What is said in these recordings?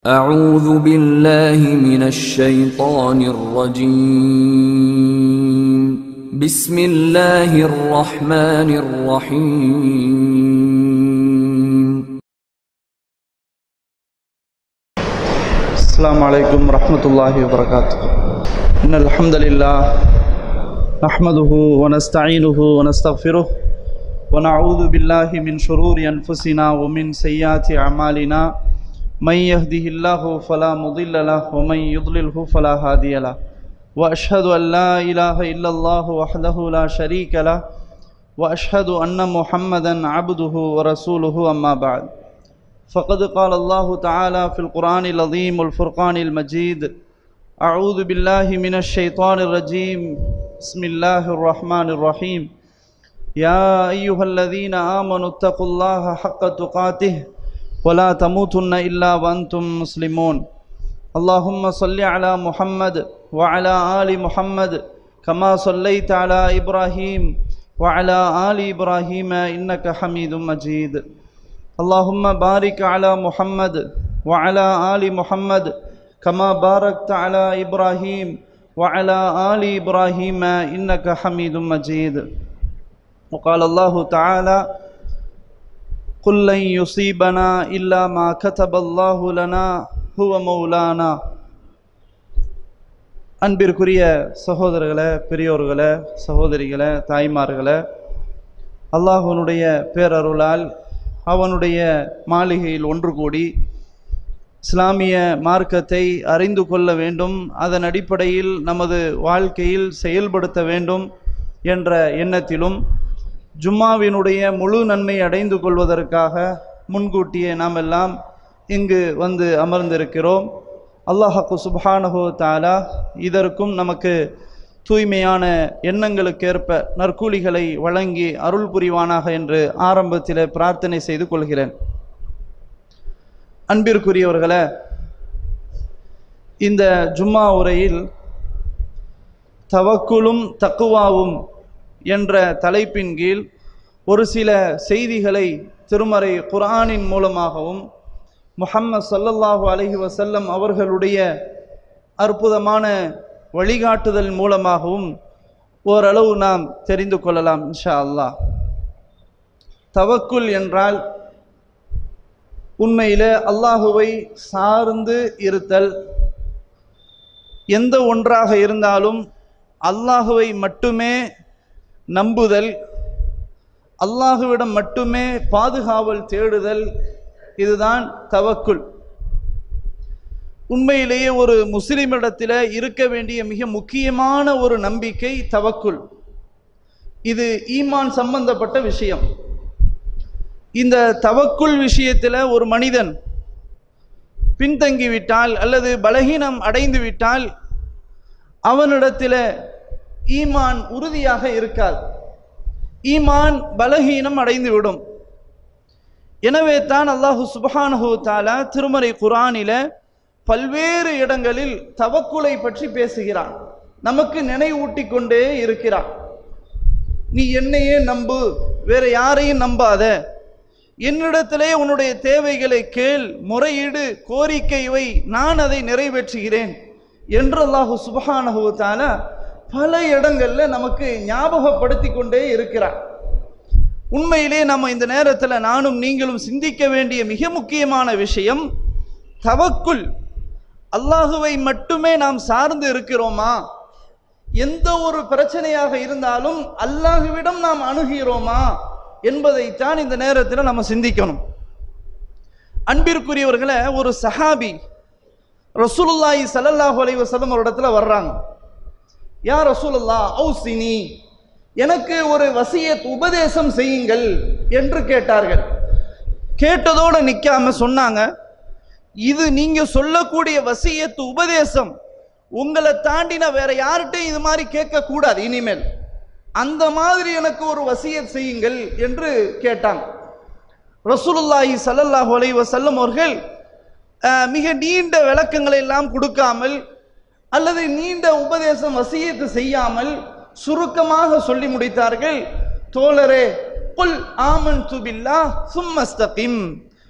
أعوذ بالله من الشيطان الرجيم بسم الله الرحمن الرحيم السلام عليكم ورحمة الله وبركاته إن الحمد لله نحمده ونستعينه ونستغفره ونعوذ بالله من شرور أنفسنا ومن سيئات أعمالنا من يهده الله فلا مضل له ومن يضلله فلا هادي له وأشهد أن لا إله إلا الله وحده لا شريك له وأشهد أن محمدا عبده ورسوله أما بعد فقد قال الله تعالى في القرآن العظيم والفرقان المجيد أعوذ بالله من الشيطان الرجيم بسم الله الرحمن الرحيم يا أيها الذين آمنوا اتقوا الله حق تقاته ولا تموتن إلا وأنتم مسلمون اللهم صل على محمد وعلى آل محمد كما صليت على إبراهيم وعلى آل إبراهيم إنك حميد مجيد اللهم بارك على محمد وعلى آل محمد كما باركت على إبراهيم وعلى آل إبراهيم إنك حميد مجيد وقال الله تعالى قل لن يصيبنا إلا ما كتب الله لنا هو مولانا அன்பிற்குரிய சகோதரர்களே பெரியோர்களே சகோதரிகளே தாய்மார்களே அல்லாஹ்வினுடைய பேரருளால் அவனுடைய மாளிகையில் ஒன்று கூடி இஸ்லாமிய மார்க்கத்தை அறிந்து கொள்ள வேண்டும் அதன் அடிப்படையில் நமது வாழ்க்கையில் செயல்படுத்த வேண்டும் என்ற எண்ணத்திலும் ஜும்மாவினுடைய முழு நன்மை அடைந்து கொள்வதற்காக முன்கூட்டியே நாம் எல்லாம் இங்கு வந்து அமர்ந்திருக்கிறோம் அல்லாஹாக்கு சுப்ஹானஹு தாலா இதற்கும் நமக்கு தூய்மையான எண்ணங்களுக்கேற்ப நற்கூலிகளை வழங்கி அருள் புரிவானாக என்று ஆரம்பத்தில் பிரார்த்தனை செய்து கொள்கிறேன் அன்பிற்குரியவர்களே இந்த ஜும்மா உரையில் தவக்குலும் தக்குவாவும் என்ற தலைப்பின் கீழ் ஒரு சில செய்திகளை திருமறை குர்ஆனின் மூலமாகவும் முஹம்மது சல்லல்லாஹு அலைஹி வசல்லம் அவர்களுடைய அற்புதமான வழிகாட்டுதல் மூலமாகவும் ஓரளவு நாம் தெரிந்து கொள்ளலாம் இன்ஷா அல்லாஹ் தவக்குல் என்றால் உண்மையில் அல்லாஹுவை சார்ந்து இருத்தல் எந்த ஒன்றாக இருந்தாலும் அல்லாஹுவை மட்டுமே நம்புதல் அல்லாஹுவிடம் மட்டுமே பாதுகாவல் தேடுதல் இதுதான் தவக்குல் உண்மையிலேயே ஒரு முஸ்லிமிடத்தில் இருக்க வேண்டிய மிக முக்கியமான ஒரு நம்பிக்கை தவக்குல் இது ஈமான் சம்பந்தப்பட்ட விஷயம் இந்த தவக்குல் விஷயத்தில் ஒரு மனிதன் பின்தங்கிவிட்டால் அல்லது பலகீனம் அடைந்து விட்டால் அவனிடத்தில் ஈமான் உறுதியாக இருக்காது ஈமான் பலகீனம் அடைந்து விடும் எனவே தான் அல்லாஹு சுபஹானஹு தாலா திருமறை குரானில பல்வேறு இடங்களில் தவக்குலை பற்றி பேசுகிறான் நமக்கு நினைவூட்டி கொண்டே இருக்கிறான் நீ என்னையே நம்பு வேற யாரையும் நம்பாத என்னிடத்திலே உன்னுடைய தேவைகளை கேள் முறையீடு கோரிக்கை வை நான் அதை நிறைவேற்றுகிறேன் என்று அல்லாஹு சுபஹானஹு தாலா பல இடங்களில் நமக்கு ஞாபகப்படுத்தி கொண்டே இருக்கிறார் உண்மையிலே நம்ம இந்த நேரத்தில் நானும் நீங்களும் சிந்திக்க வேண்டிய மிக முக்கியமான விஷயம் தவக்குல் அல்லாஹுவை மட்டுமே நாம் சார்ந்து இருக்கிறோமா எந்த ஒரு பிரச்சனையாக இருந்தாலும் அல்லாஹுவிடம் நாம் அணுகிறோமா என்பதைத்தான் இந்த நேரத்தில் நம்ம சிந்திக்கணும் அன்பிற்குரியவர்களை ஒரு சஹாபி ரசூலுல்லாஹி சல்லல்லாஹு அலைஹி வஸல்லம் ஒரு இடத்துல வர்றாங்க யா ரசூலுல்லா ஔசினி எனக்கு ஒரு வசியத் உபதேசம் செய்யுங்கள் என்று கேட்டார்கள் கேட்டதோடு நிற்காம சொன்னாங்க இது நீங்க சொல்லக்கூடிய வசியத்து உபதேசம் உங்களை தாண்டின வேற யார்கிட்டையும் இது மாதிரி கேட்க கூடாது இனிமேல் அந்த மாதிரி எனக்கு ஒரு வசியத் செய்யுங்கள் என்று கேட்டாங்க ரசூலுல்லாஹி சல்லல்லாஹு அலைஹி வஸல்லம் அவர்கள் மிக நீண்ட விளக்கங்களை எல்லாம் கொடுக்காமல் அல்லது நீண்ட உபதேசம் வசியத்து செய்யாமல் சுருக்கமாக சொல்லி முடித்தார்கள் தோழரே குல் ஆமன் துபில்லா சும்மஸ்தகிம்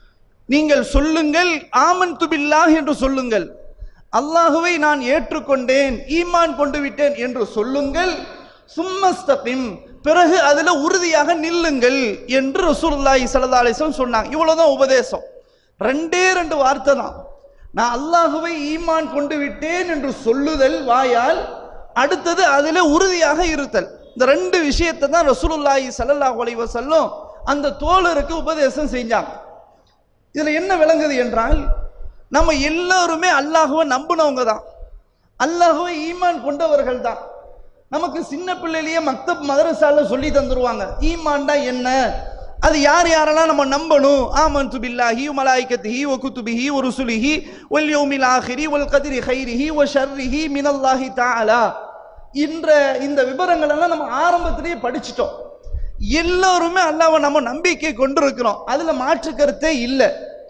நீங்கள் சொல்லுங்கள் ஆமன் துபில்லாஹ் என்று சொல்லுங்கள் அல்லாஹுவை நான் ஏற்றுக்கொண்டேன் ஈமான் கொண்டு விட்டேன் என்று சொல்லுங்கள் சும்மஸ்தகிம் பிறகு அதுல உறுதியாக நில்லுங்கள் என்று ரசூலுல்லாஹி ஸல்லல்லாஹு அலைஹி வஸல்லம் சொன்னாங்க இவ்வளவுதான் உபதேசம் ரெண்டே ரெண்டு வார்த்தை தான் நான் அல்லாஹுவை ஈமான் கொண்டு விட்டேன் என்று சொல்லுதல் வாயால் அடுத்தது அதில் உறுதியாக இருத்தல் இந்த ரெண்டு விஷயத்தை தான் ரசூலுல்லாஹி ஸல்லல்லாஹு அலைஹி வஸல்லம் அந்த தோழருக்கு உபதேசம் செஞ்சாங்க இதுல என்ன விளங்குது என்றால் நம்ம எல்லாருமே அல்லாஹுவை நம்பினவங்க தான் அல்லாஹுவை ஈமான் கொண்டவர்கள் தான் நமக்கு சின்ன பிள்ளையிலேயே மக்தப் மதரசால சொல்லி தந்துருவாங்க ஈமான்டா என்ன அது யார் யாரெல்லாம் நம்ம நம்பணும் ஆமன்து பில்லாஹி மலாய்கத்திஹி வ குத்துபிஹி வ ருசுலிஹி வல் யௌமில் ஆஹிரி வல் கதிரி ஹைரிஹி வ ஷர்ரிஹி மினல்லாஹி தஆலா இன்ற இந்த விவரங்கள் எல்லாம் நம்ம ஆரம்பத்திலேயே படிச்சிட்டோம் எல்லாருமே அல்லாஹ்வை நம்ம நம்பிக்கை கொண்டிருக்கிறோம் அதுல மாற்று கருத்தே இல்லை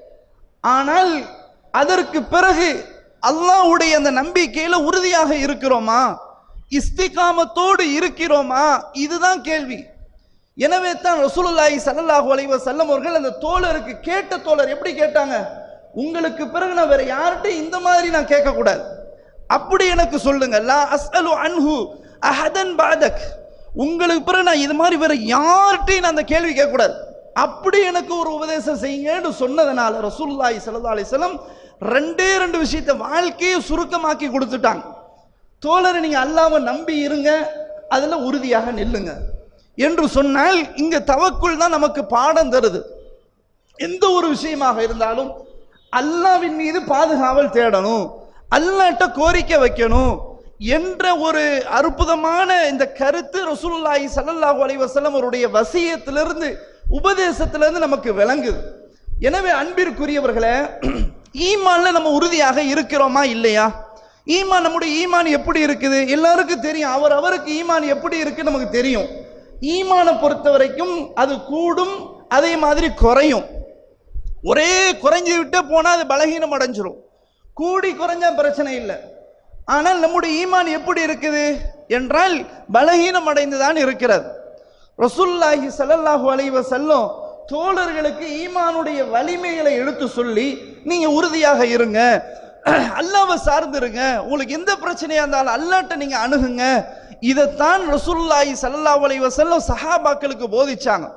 ஆனால் அதற்கு பிறகு அல்லாஹ்வுடைய அந்த நம்பிக்கையில உறுதியாக இருக்கிறோமா இஸ்திகாமத்தோடு இருக்கிறோமா இதுதான் கேள்வி எனவே தான் ரசூலுல்லாஹி ஸல்லல்லாஹு அலைஹி வஸல்லம் அவர்கள் அந்த தோழருக்கு கேட்ட தோழர் எப்படி கேட்டாங்க உங்களுக்கு பிறகு நான் வேற யார்கிட்டையும் இந்த மாதிரி நான் கேட்க கூடாது அப்படி எனக்கு சொல்லுங்க லா அஸ்அலு அன்ஹு அஹதன் பாதக் உங்களுக்கு பிறகு நான் இது மாதிரி வேற யார்கிட்டையும் நான் அந்த கேள்வி கேட்க கூடாது அப்படி எனக்கு ஒரு உபதேசம் செய்யுங்கன்னு சொன்னதுனால ரசூலுல்லாஹி ஸல்லல்லாஹு அலைஹி வஸல்லம் ரெண்டே ரெண்டு விஷயத்தை வாழ்க்கையை சுருக்கமாக்கி கொடுத்துட்டாங்க தோழரை நீங்க அல்லாம நம்பி இருங்க அதுல உறுதியாக நில்லுங்க என்று சொன்னால் இங்க தவக்குள் தான் நமக்கு பாடம் தருது எந்த ஒரு விஷயமாக இருந்தாலும் அல்லாவின் மீது பாதுகாவல் தேடணும் அல்லாட்ட கோரிக்கை வைக்கணும் என்ற ஒரு அற்புதமான இந்த கருத்து ரசூலுல்லாஹி ஸல்லல்லாஹு அலைஹி வஸல்லம் அவருடைய வசியத்திலிருந்து உபதேசத்திலிருந்து நமக்கு விளங்குது எனவே அன்பிற்குரியவர்களே ஈமான்ல நம்ம உறுதியாக இருக்கிறோமா இல்லையா ஈமான் நம்முடைய ஈமான் எப்படி இருக்குது எல்லாருக்கும் தெரியும் அவர் அவருக்கு ஈமான் எப்படி இருக்கு நமக்கு தெரியும் ஈமானை பொறுத்த வரைக்கும் அது கூடும் அதே மாதிரி குறையும் ஒரே குறைஞ்சு விட்டு போனா அது பலகீனம் அடைஞ்சிரும் கூடி குறைஞ்சா பிரச்சனை இல்லை ஆனால் நம்முடைய ஈமான் எப்படி இருக்குது என்றால் பலகீனம் அடைந்து தான் இருக்கிறது ரசூலுல்லாஹி ஸல்லல்லாஹு அலைஹி வஸல்லம் தோழர்களுக்கு ஈமானுடைய வலிமைகளை எடுத்து சொல்லி நீங்க உறுதியாக இருங்க அல்லாவை சார்ந்திருங்க உங்களுக்கு எந்த பிரச்சனையா இருந்தாலும் அல்லாட்ட நீங்க அணுகுங்க இதைத்தான் ரசூலுல்லாஹி ஸல்லல்லாஹு அலைஹி வஸல்லம் சஹாபாக்களுக்கு போதிச்சாங்க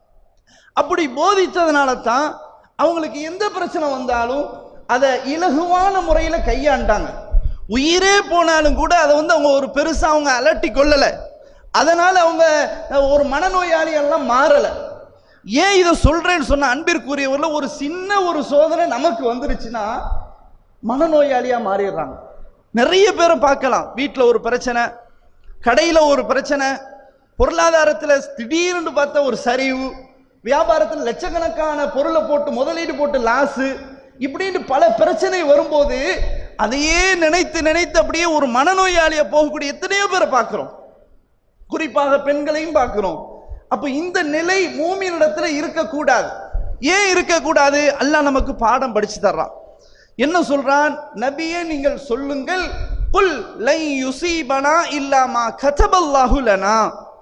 அப்படி போதித்ததுனால தான் அவங்களுக்கு எந்த பிரச்சனை வந்தாலும் அதை இலகுவான முறையில கையாண்டாங்க உயிரே போனாலும் கூட அதை வந்து அவங்க ஒரு பெருசா அவங்க அலட்டி கொள்ளல அதனால அவங்க ஒரு மனநோயாளி எல்லாம் மாறல ஏன் இதை சொல்றேன்னு சொன்ன அன்பிற்குரியவர்ல ஒரு சின்ன ஒரு சோதனை நமக்கு வந்துருச்சுன்னா மனநோயாளியா மாறிடுறாங்க நிறைய பேரை பார்க்கலாம் வீட்டில் ஒரு பிரச்சனை கடையில் ஒரு பிரச்சனை பொருளாதாரத்தில் திடீர்னு பார்த்த ஒரு சரிவு வியாபாரத்தில் லட்சக்கணக்கான பொருளை போட்டு முதலீடு போட்டு லாஸு இப்படின்னு பல பிரச்சனை வரும்போது அதையே நினைத்து நினைத்து அப்படியே ஒரு மனநோயாளியா போகக்கூடிய எத்தனையோ பேரை பார்க்கிறோம் குறிப்பாக பெண்களையும் பார்க்கிறோம் அப்ப இந்த நிலை மூமியினிடத்துல இருக்கக்கூடாது ஏன் இருக்கக்கூடாது அல்லாஹ் நமக்கு பாடம் படிச்சு தர்றான் என்ன சொல்றான் நபியே நீங்கள் சொல்லுங்கள் புல் லை யுசீபனா இல்லாமா கதபல்லாஹு லனா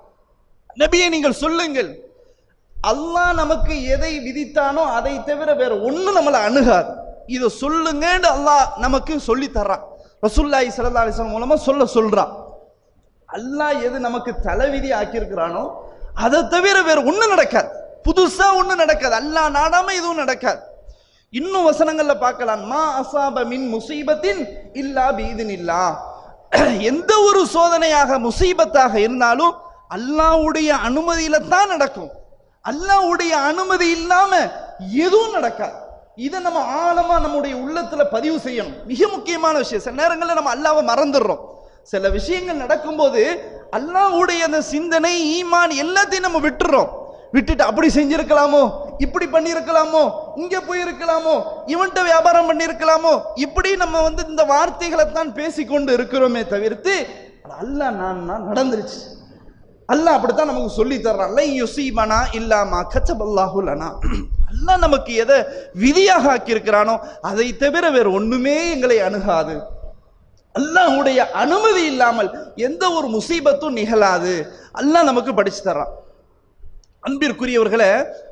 நபியே நீங்கள் சொல்லுங்கள் அல்லாஹ் நமக்கு எதை விதித்தானோ அதை தவிர வேற ஒண்ணு நம்மளை அணுகாது இதை சொல்லுங்கன்னு அல்லாஹ் நமக்கு சொல்லி தர்றான் ரசூல்லாஹி ஸல்லல்லாஹு அலைஹி வஸல்லம் மூலமா சொல்ல சொல்றான் அல்லாஹ் எது நமக்கு தலைவிதி ஆக்கியிருக்கிறானோ அதை தவிர வேற ஒண்ணும் நடக்காது புதுசா ஒண்ணும் நடக்காது அல்லாஹ் நாடாம எதுவும் நடக்காது இன்னும் வசனங்கள்ல பார்க்கலாம் மா அசாப மின் முசீபத்தின் இல்லா பீதின் இல்லா எந்த ஒரு சோதனையாக முசீபத்தாக இருந்தாலும் அல்லாஹ்வுடைய அனுமதியில தான் நடக்கும் அல்லாஹ்வுடைய அனுமதி இல்லாம எதுவும் நடக்காது இதை நம்ம ஆழமா நம்முடைய உள்ளத்துல பதிவு செய்யணும் மிக முக்கியமான விஷயம் சில நேரங்களில் நம்ம அல்லாவை மறந்துடுறோம் சில விஷயங்கள் நடக்கும்போது அல்லாஹ்வுடைய அந்த சிந்தனை ஈமான் எல்லாத்தையும் நம்ம விட்டுறோம் விட்டுட்டு அப்படி செஞ்சிருக்கலாமோ இப்படி பண்ணியிருக்கலாமோ இங்க போயிருக்கலாமோ இவன்கிட்ட வியாபாரம் பண்ணியிருக்கலாமோ இப்படி நம்ம வந்து இந்த வார்த்தைகளை தான் பேசிக்கொண்டு இருக்கிறோமே தவிர்த்து அல்லாஹ் நான் நான் நடந்துருச்சு அல்லாஹ் அப்படித்தான் நமக்கு சொல்லி தர்றான் லை யுசீபனா இல்லாமா கச்சபல்லாஹு லனா அல்லாஹ் நமக்கு எதை விதியாக ஆக்கியிருக்கிறானோ அதை தவிர வேறு ஒண்ணுமே எங்களை அணுகாது அல்லாஹ்வுடைய அனுமதி இல்லாமல் எந்த ஒரு முசீபத்தும் நிகழாது அல்லாஹ் நமக்கு படிச்சு தர்றான் அன்பிற்குரியவர்களே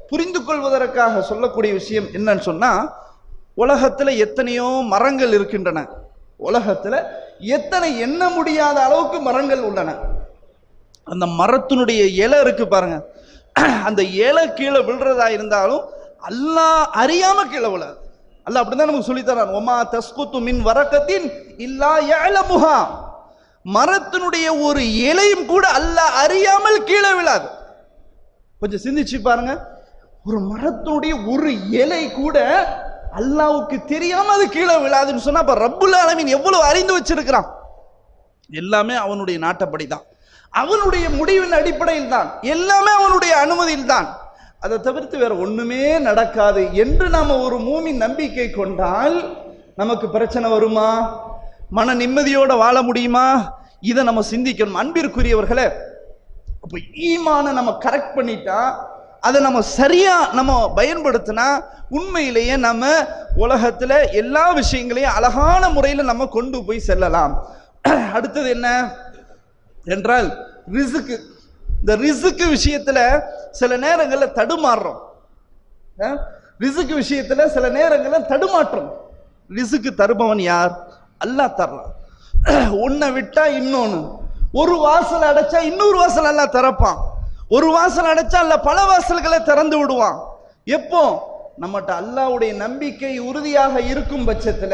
புரிந்து கொள்வதற்காக சொல்லக்கூடிய விஷயம் என்னன்னு சொன்னா உலகத்துல எத்தனையோ மரங்கள் இருக்கின்றன உலகத்துல எத்தனை எண்ண முடியாத அளவுக்கு மரங்கள் உள்ளன அந்த மரத்தினுடைய இலை இருக்கு பாருங்க அந்த இலை கீழே விழுறதா இருந்தாலும் அல்லாஹ் அறியாம கீழே விழாது அல்லாஹ் அப்படிதான் நமக்கு சொல்லித்தரான் ஒமா தஸ்குத்து மின் வரக்கத்தின் இல்லா ஏலமுகா மரத்தினுடைய ஒரு இலையும் கூட அல்லாஹ் அறியாமல் கீழே விழாது கொஞ்சம் சிந்திச்சு பாருங்க ஒரு மரத்தினுடைய ஒரு இலை கூட அல்லாவுக்கு தெரியாம அது கீழே விழாதுன்னு சொன்னா அப்ப ரப்புல் ஆலமீன் எவ்வளவு அறிந்து வச்சிருக்கிறான் எல்லாமே அவனுடைய நாட்டப்படி தான் அவனுடைய முடிவின் அடிப்படையில் தான் எல்லாமே அவனுடைய அனுமதியில் தான் அதை தவிர்த்து வேற ஒண்ணுமே நடக்காது என்று நாம ஒரு மூமின் நம்பிக்கை கொண்டால் நமக்கு பிரச்சனை வருமா மன நிம்மதியோட வாழ முடியுமா இதை நம்ம சிந்திக்கணும் அன்பிற்குரியவர்களே அப்போ ஈமான நம்ம கரெக்ட் பண்ணிட்டா அதை நம்ம சரியா நம்ம பயன்படுத்தினா உண்மையிலேயே நம்ம உலகத்துல எல்லா விஷயங்களையும் அழகான முறையில் நம்ம கொண்டு போய் செல்லலாம் அடுத்தது என்ன என்றால் ரிசுக்கு இந்த ரிசுக்கு விஷயத்துல சில நேரங்களில் தடுமாறுறோம் அஹ், ரிசுக்கு விஷயத்துல சில நேரங்களில் தடுமாற்றம் ரிசுக்கு தருபவன் யார் அல்லாஹ் தர்றான் உன்னை விட்டா இன்னொன்னு ஒரு வாசல் அடைச்சா இன்னொரு வாசல் அல்லாஹ் திறப்பான் ஒரு வாசல் அடைச்சா அல்ல பல வாசல்களை திறந்து விடுவான் எப்போ நம்மகிட்ட அல்லாஹ்வுடைய நம்பிக்கை உறுதியாக இருக்கும் பட்சத்துல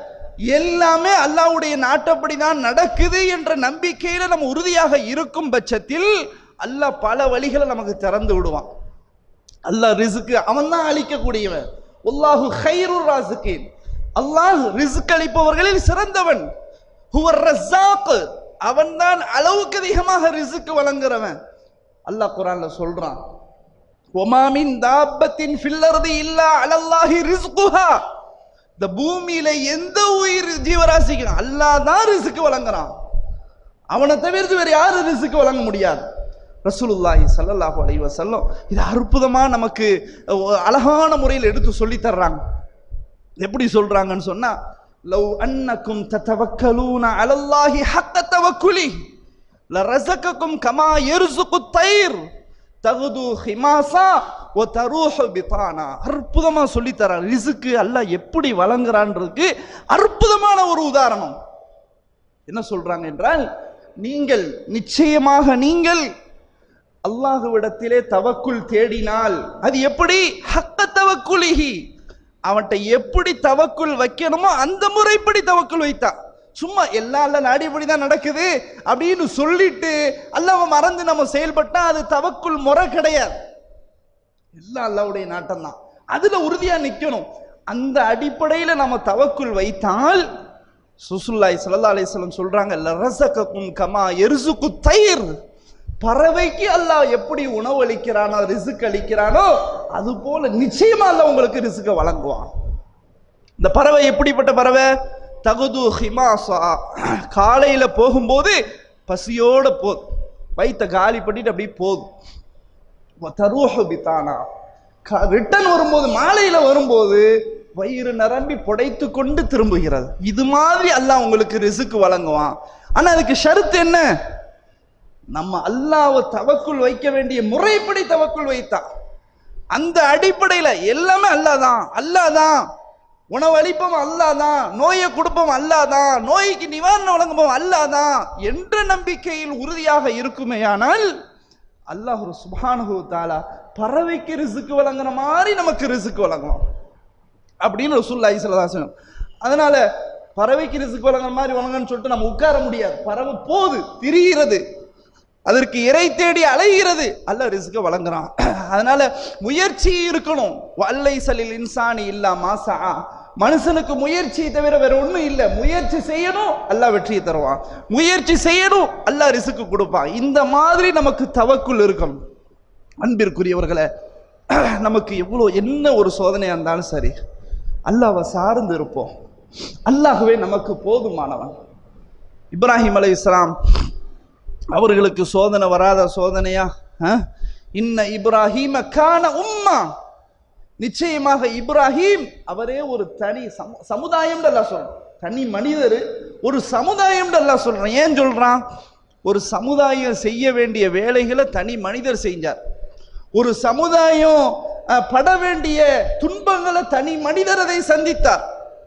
எல்லாமே அல்லாஹ்வுடைய நாட்டப்படி தான் நடக்குது என்ற நம்பிக்கையில நம்ம உறுதியாக இருக்கும் பட்சத்தில் அல்லாஹ் பல வழிகளை நமக்கு திறந்து விடுவான் அல்லாஹ் ரிசுக்கு அவன் தான் அளிக்கக்கூடியவன் அல்லாஹு ஹைருர் ராசிக்கின் அல்லாஹ் ரிசுக் அளிப்பவர்களில் சிறந்தவன் ஹுவர் ரஸாக் அவன் தான் அளவுக்கு அதிகமாக ரிசுக்கு வழங்குறவன் அல்லாஹ் குரான்ல சொல்றான் ஒமாமின் தாபத்தின் ஃபில்லர்தி இல்லா அலல்லாஹி ரிஸ்குஹா இந்த பூமியில எந்த உயிர் ஜீவராசிக்கும் அல்லாஹ் தான் ரிசுக்கு வழங்குறான் அவனை தவிர்த்து வேற யாரும் ரிசுக்கு வழங்க முடியாது ரசூலுல்லாஹி ஸல்லல்லாஹு அலைஹி வஸல்லம் இது அற்புதமா நமக்கு அஹ், அழகான முறையில் எடுத்து சொல்லி தர்றாங்க எப்படி சொல்றாங்கன்னு சொன்னா லவ் அன்னக்கும் தத்தவக்கலூன அலல்லாஹி ஹக்க தவக்குலி லரஸகக்கும் கமா யர்சுகு தைர் தகுது ஹிமாசா ஒ தரூஹு பிதானா அற்புதமா சொல்லி தரான் ரிசுக்கு அல்லாஹ் எப்படி வழங்குறான்றதுக்கு அற்புதமான ஒரு உதாரணம் என்ன சொல்றாங்க என்றால் நீங்கள் நிச்சயமாக நீங்கள் அல்லாஹுவிடத்திலே தவக்குள் தேடினால் அது எப்படி ஹக்க தவக்குலிஹி அவன்கிட்ட எப்படி தவக்குள் வைக்கணுமோ அந்த முறைப்படி தவக்குள் வைத்தா சும்மா எல்லா அல்ல நாடிப்படி தான் நடக்குது அப்படின்னு சொல்லிட்டு அல்லாஹ் மறந்து நம்ம செயல்பட்டா அது தவக்குள் முறை கிடையாது எல்லாம் அல்லாவுடைய நாட்டம் தான் அதுல உறுதியா நிக்கணும் அந்த அடிப்படையில நம்ம தவக்குள் வைத்தால் சுசுல்லாய் சல்லா அலிஸ்லம் சொல்றாங்க லரசக்கும் கமா எருசுக்கு தயிர் பறவைக்கு அல்லாஹ் எப்படி உணவு அளிக்கிறானோ ரிசுக்கு அளிக்கிறானோ அது போல நிச்சயமா அல்லாஹ் உங்களுக்கு ரிசுக்க வழங்குவான் இந்த பறவை எப்படிப்பட்ட பறவை தகுது ஹிமாசா காலையில போகும்போது பசியோட போகுது வயித்தை காலி பண்ணிட்டு அப்படியே போகுது தருஹு பித்தானா ரிட்டன் வரும்போது மாலையில வரும்போது வயிறு நிரம்பி புடைத்து கொண்டு திரும்புகிறது இது மாதிரி அல்லாஹ் உங்களுக்கு ரிசுக்கு வழங்குவான் ஆனா அதுக்கு ஷருத்து என்ன நம்ம அல்லாஹ்வை தவக்குள் வைக்க வேண்டிய முறைப்படி தவக்குள் வைத்தா அந்த அடிப்படையில எல்லாமே அல்லாதான் அல்லாதான் உணவு அளிப்பவன் அல்லாதான் நோயை கொடுப்பவன் அல்லாதான் நோய்க்கு நிவாரணம் வழங்குபவன் அல்லாதான் என்ற நம்பிக்கையில் உறுதியாக இருக்குமேயானால் அல்லாஹ் சுபானு தாலா பறவைக்கு ரிசுக்கு வழங்குற மாதிரி நமக்கு ரிசுக்கு வழங்குவான் அப்படின்னு ரசூல்லா ஈசலதாசனம் அதனால பறவைக்கு ரிசுக்கு வழங்குற மாதிரி வழங்கன்னு சொல்லிட்டு நம்ம உட்கார முடியாது பறவை போகுது திரிகிறது அதற்கு இறை தேடி அலைகிறது அல்ல ரிஸ்க வழங்குறான் அதனால முயற்சி இருக்கணும் வல்லை சலில் இன்சானி இல்லா மாசா மனுஷனுக்கு முயற்சியை தவிர வேற ஒண்ணும் இல்லை முயற்சி செய்யணும் அல்லாஹ் வெற்றியை தருவான் முயற்சி செய்யணும் அல்லாஹ் ரிசுக்கு கொடுப்பான் இந்த மாதிரி நமக்கு தவக்குள் இருக்கணும் அன்பிற்குரியவர்களே நமக்கு எவ்வளோ என்ன ஒரு சோதனையா இருந்தாலும் சரி அல்லாஹ்வை சார்ந்து இருப்போம் அல்லாஹ்வே நமக்கு போதுமானவன் இப்ராஹிம் அலை இஸ்லாம் அவர்களுக்கு சோதனை வராத சோதனையா அஹ்? இன்ன இப்ராஹிம கான உம்மா நிச்சயமாக இப்ராஹிம் அவரே ஒரு தனி சமு சமுதாயம் எல்லாம் சொல்றோம் தனி மனிதர் ஒரு சமுதாயம் எல்லாம் சொல்றோம் ஏன் சொல்றான் ஒரு சமுதாயம் செய்ய வேண்டிய வேலைகளை தனி மனிதர் செஞ்சார் ஒரு சமுதாயம் அஹ், பட வேண்டிய துன்பங்களை தனி மனிதர் அதை சந்தித்தார்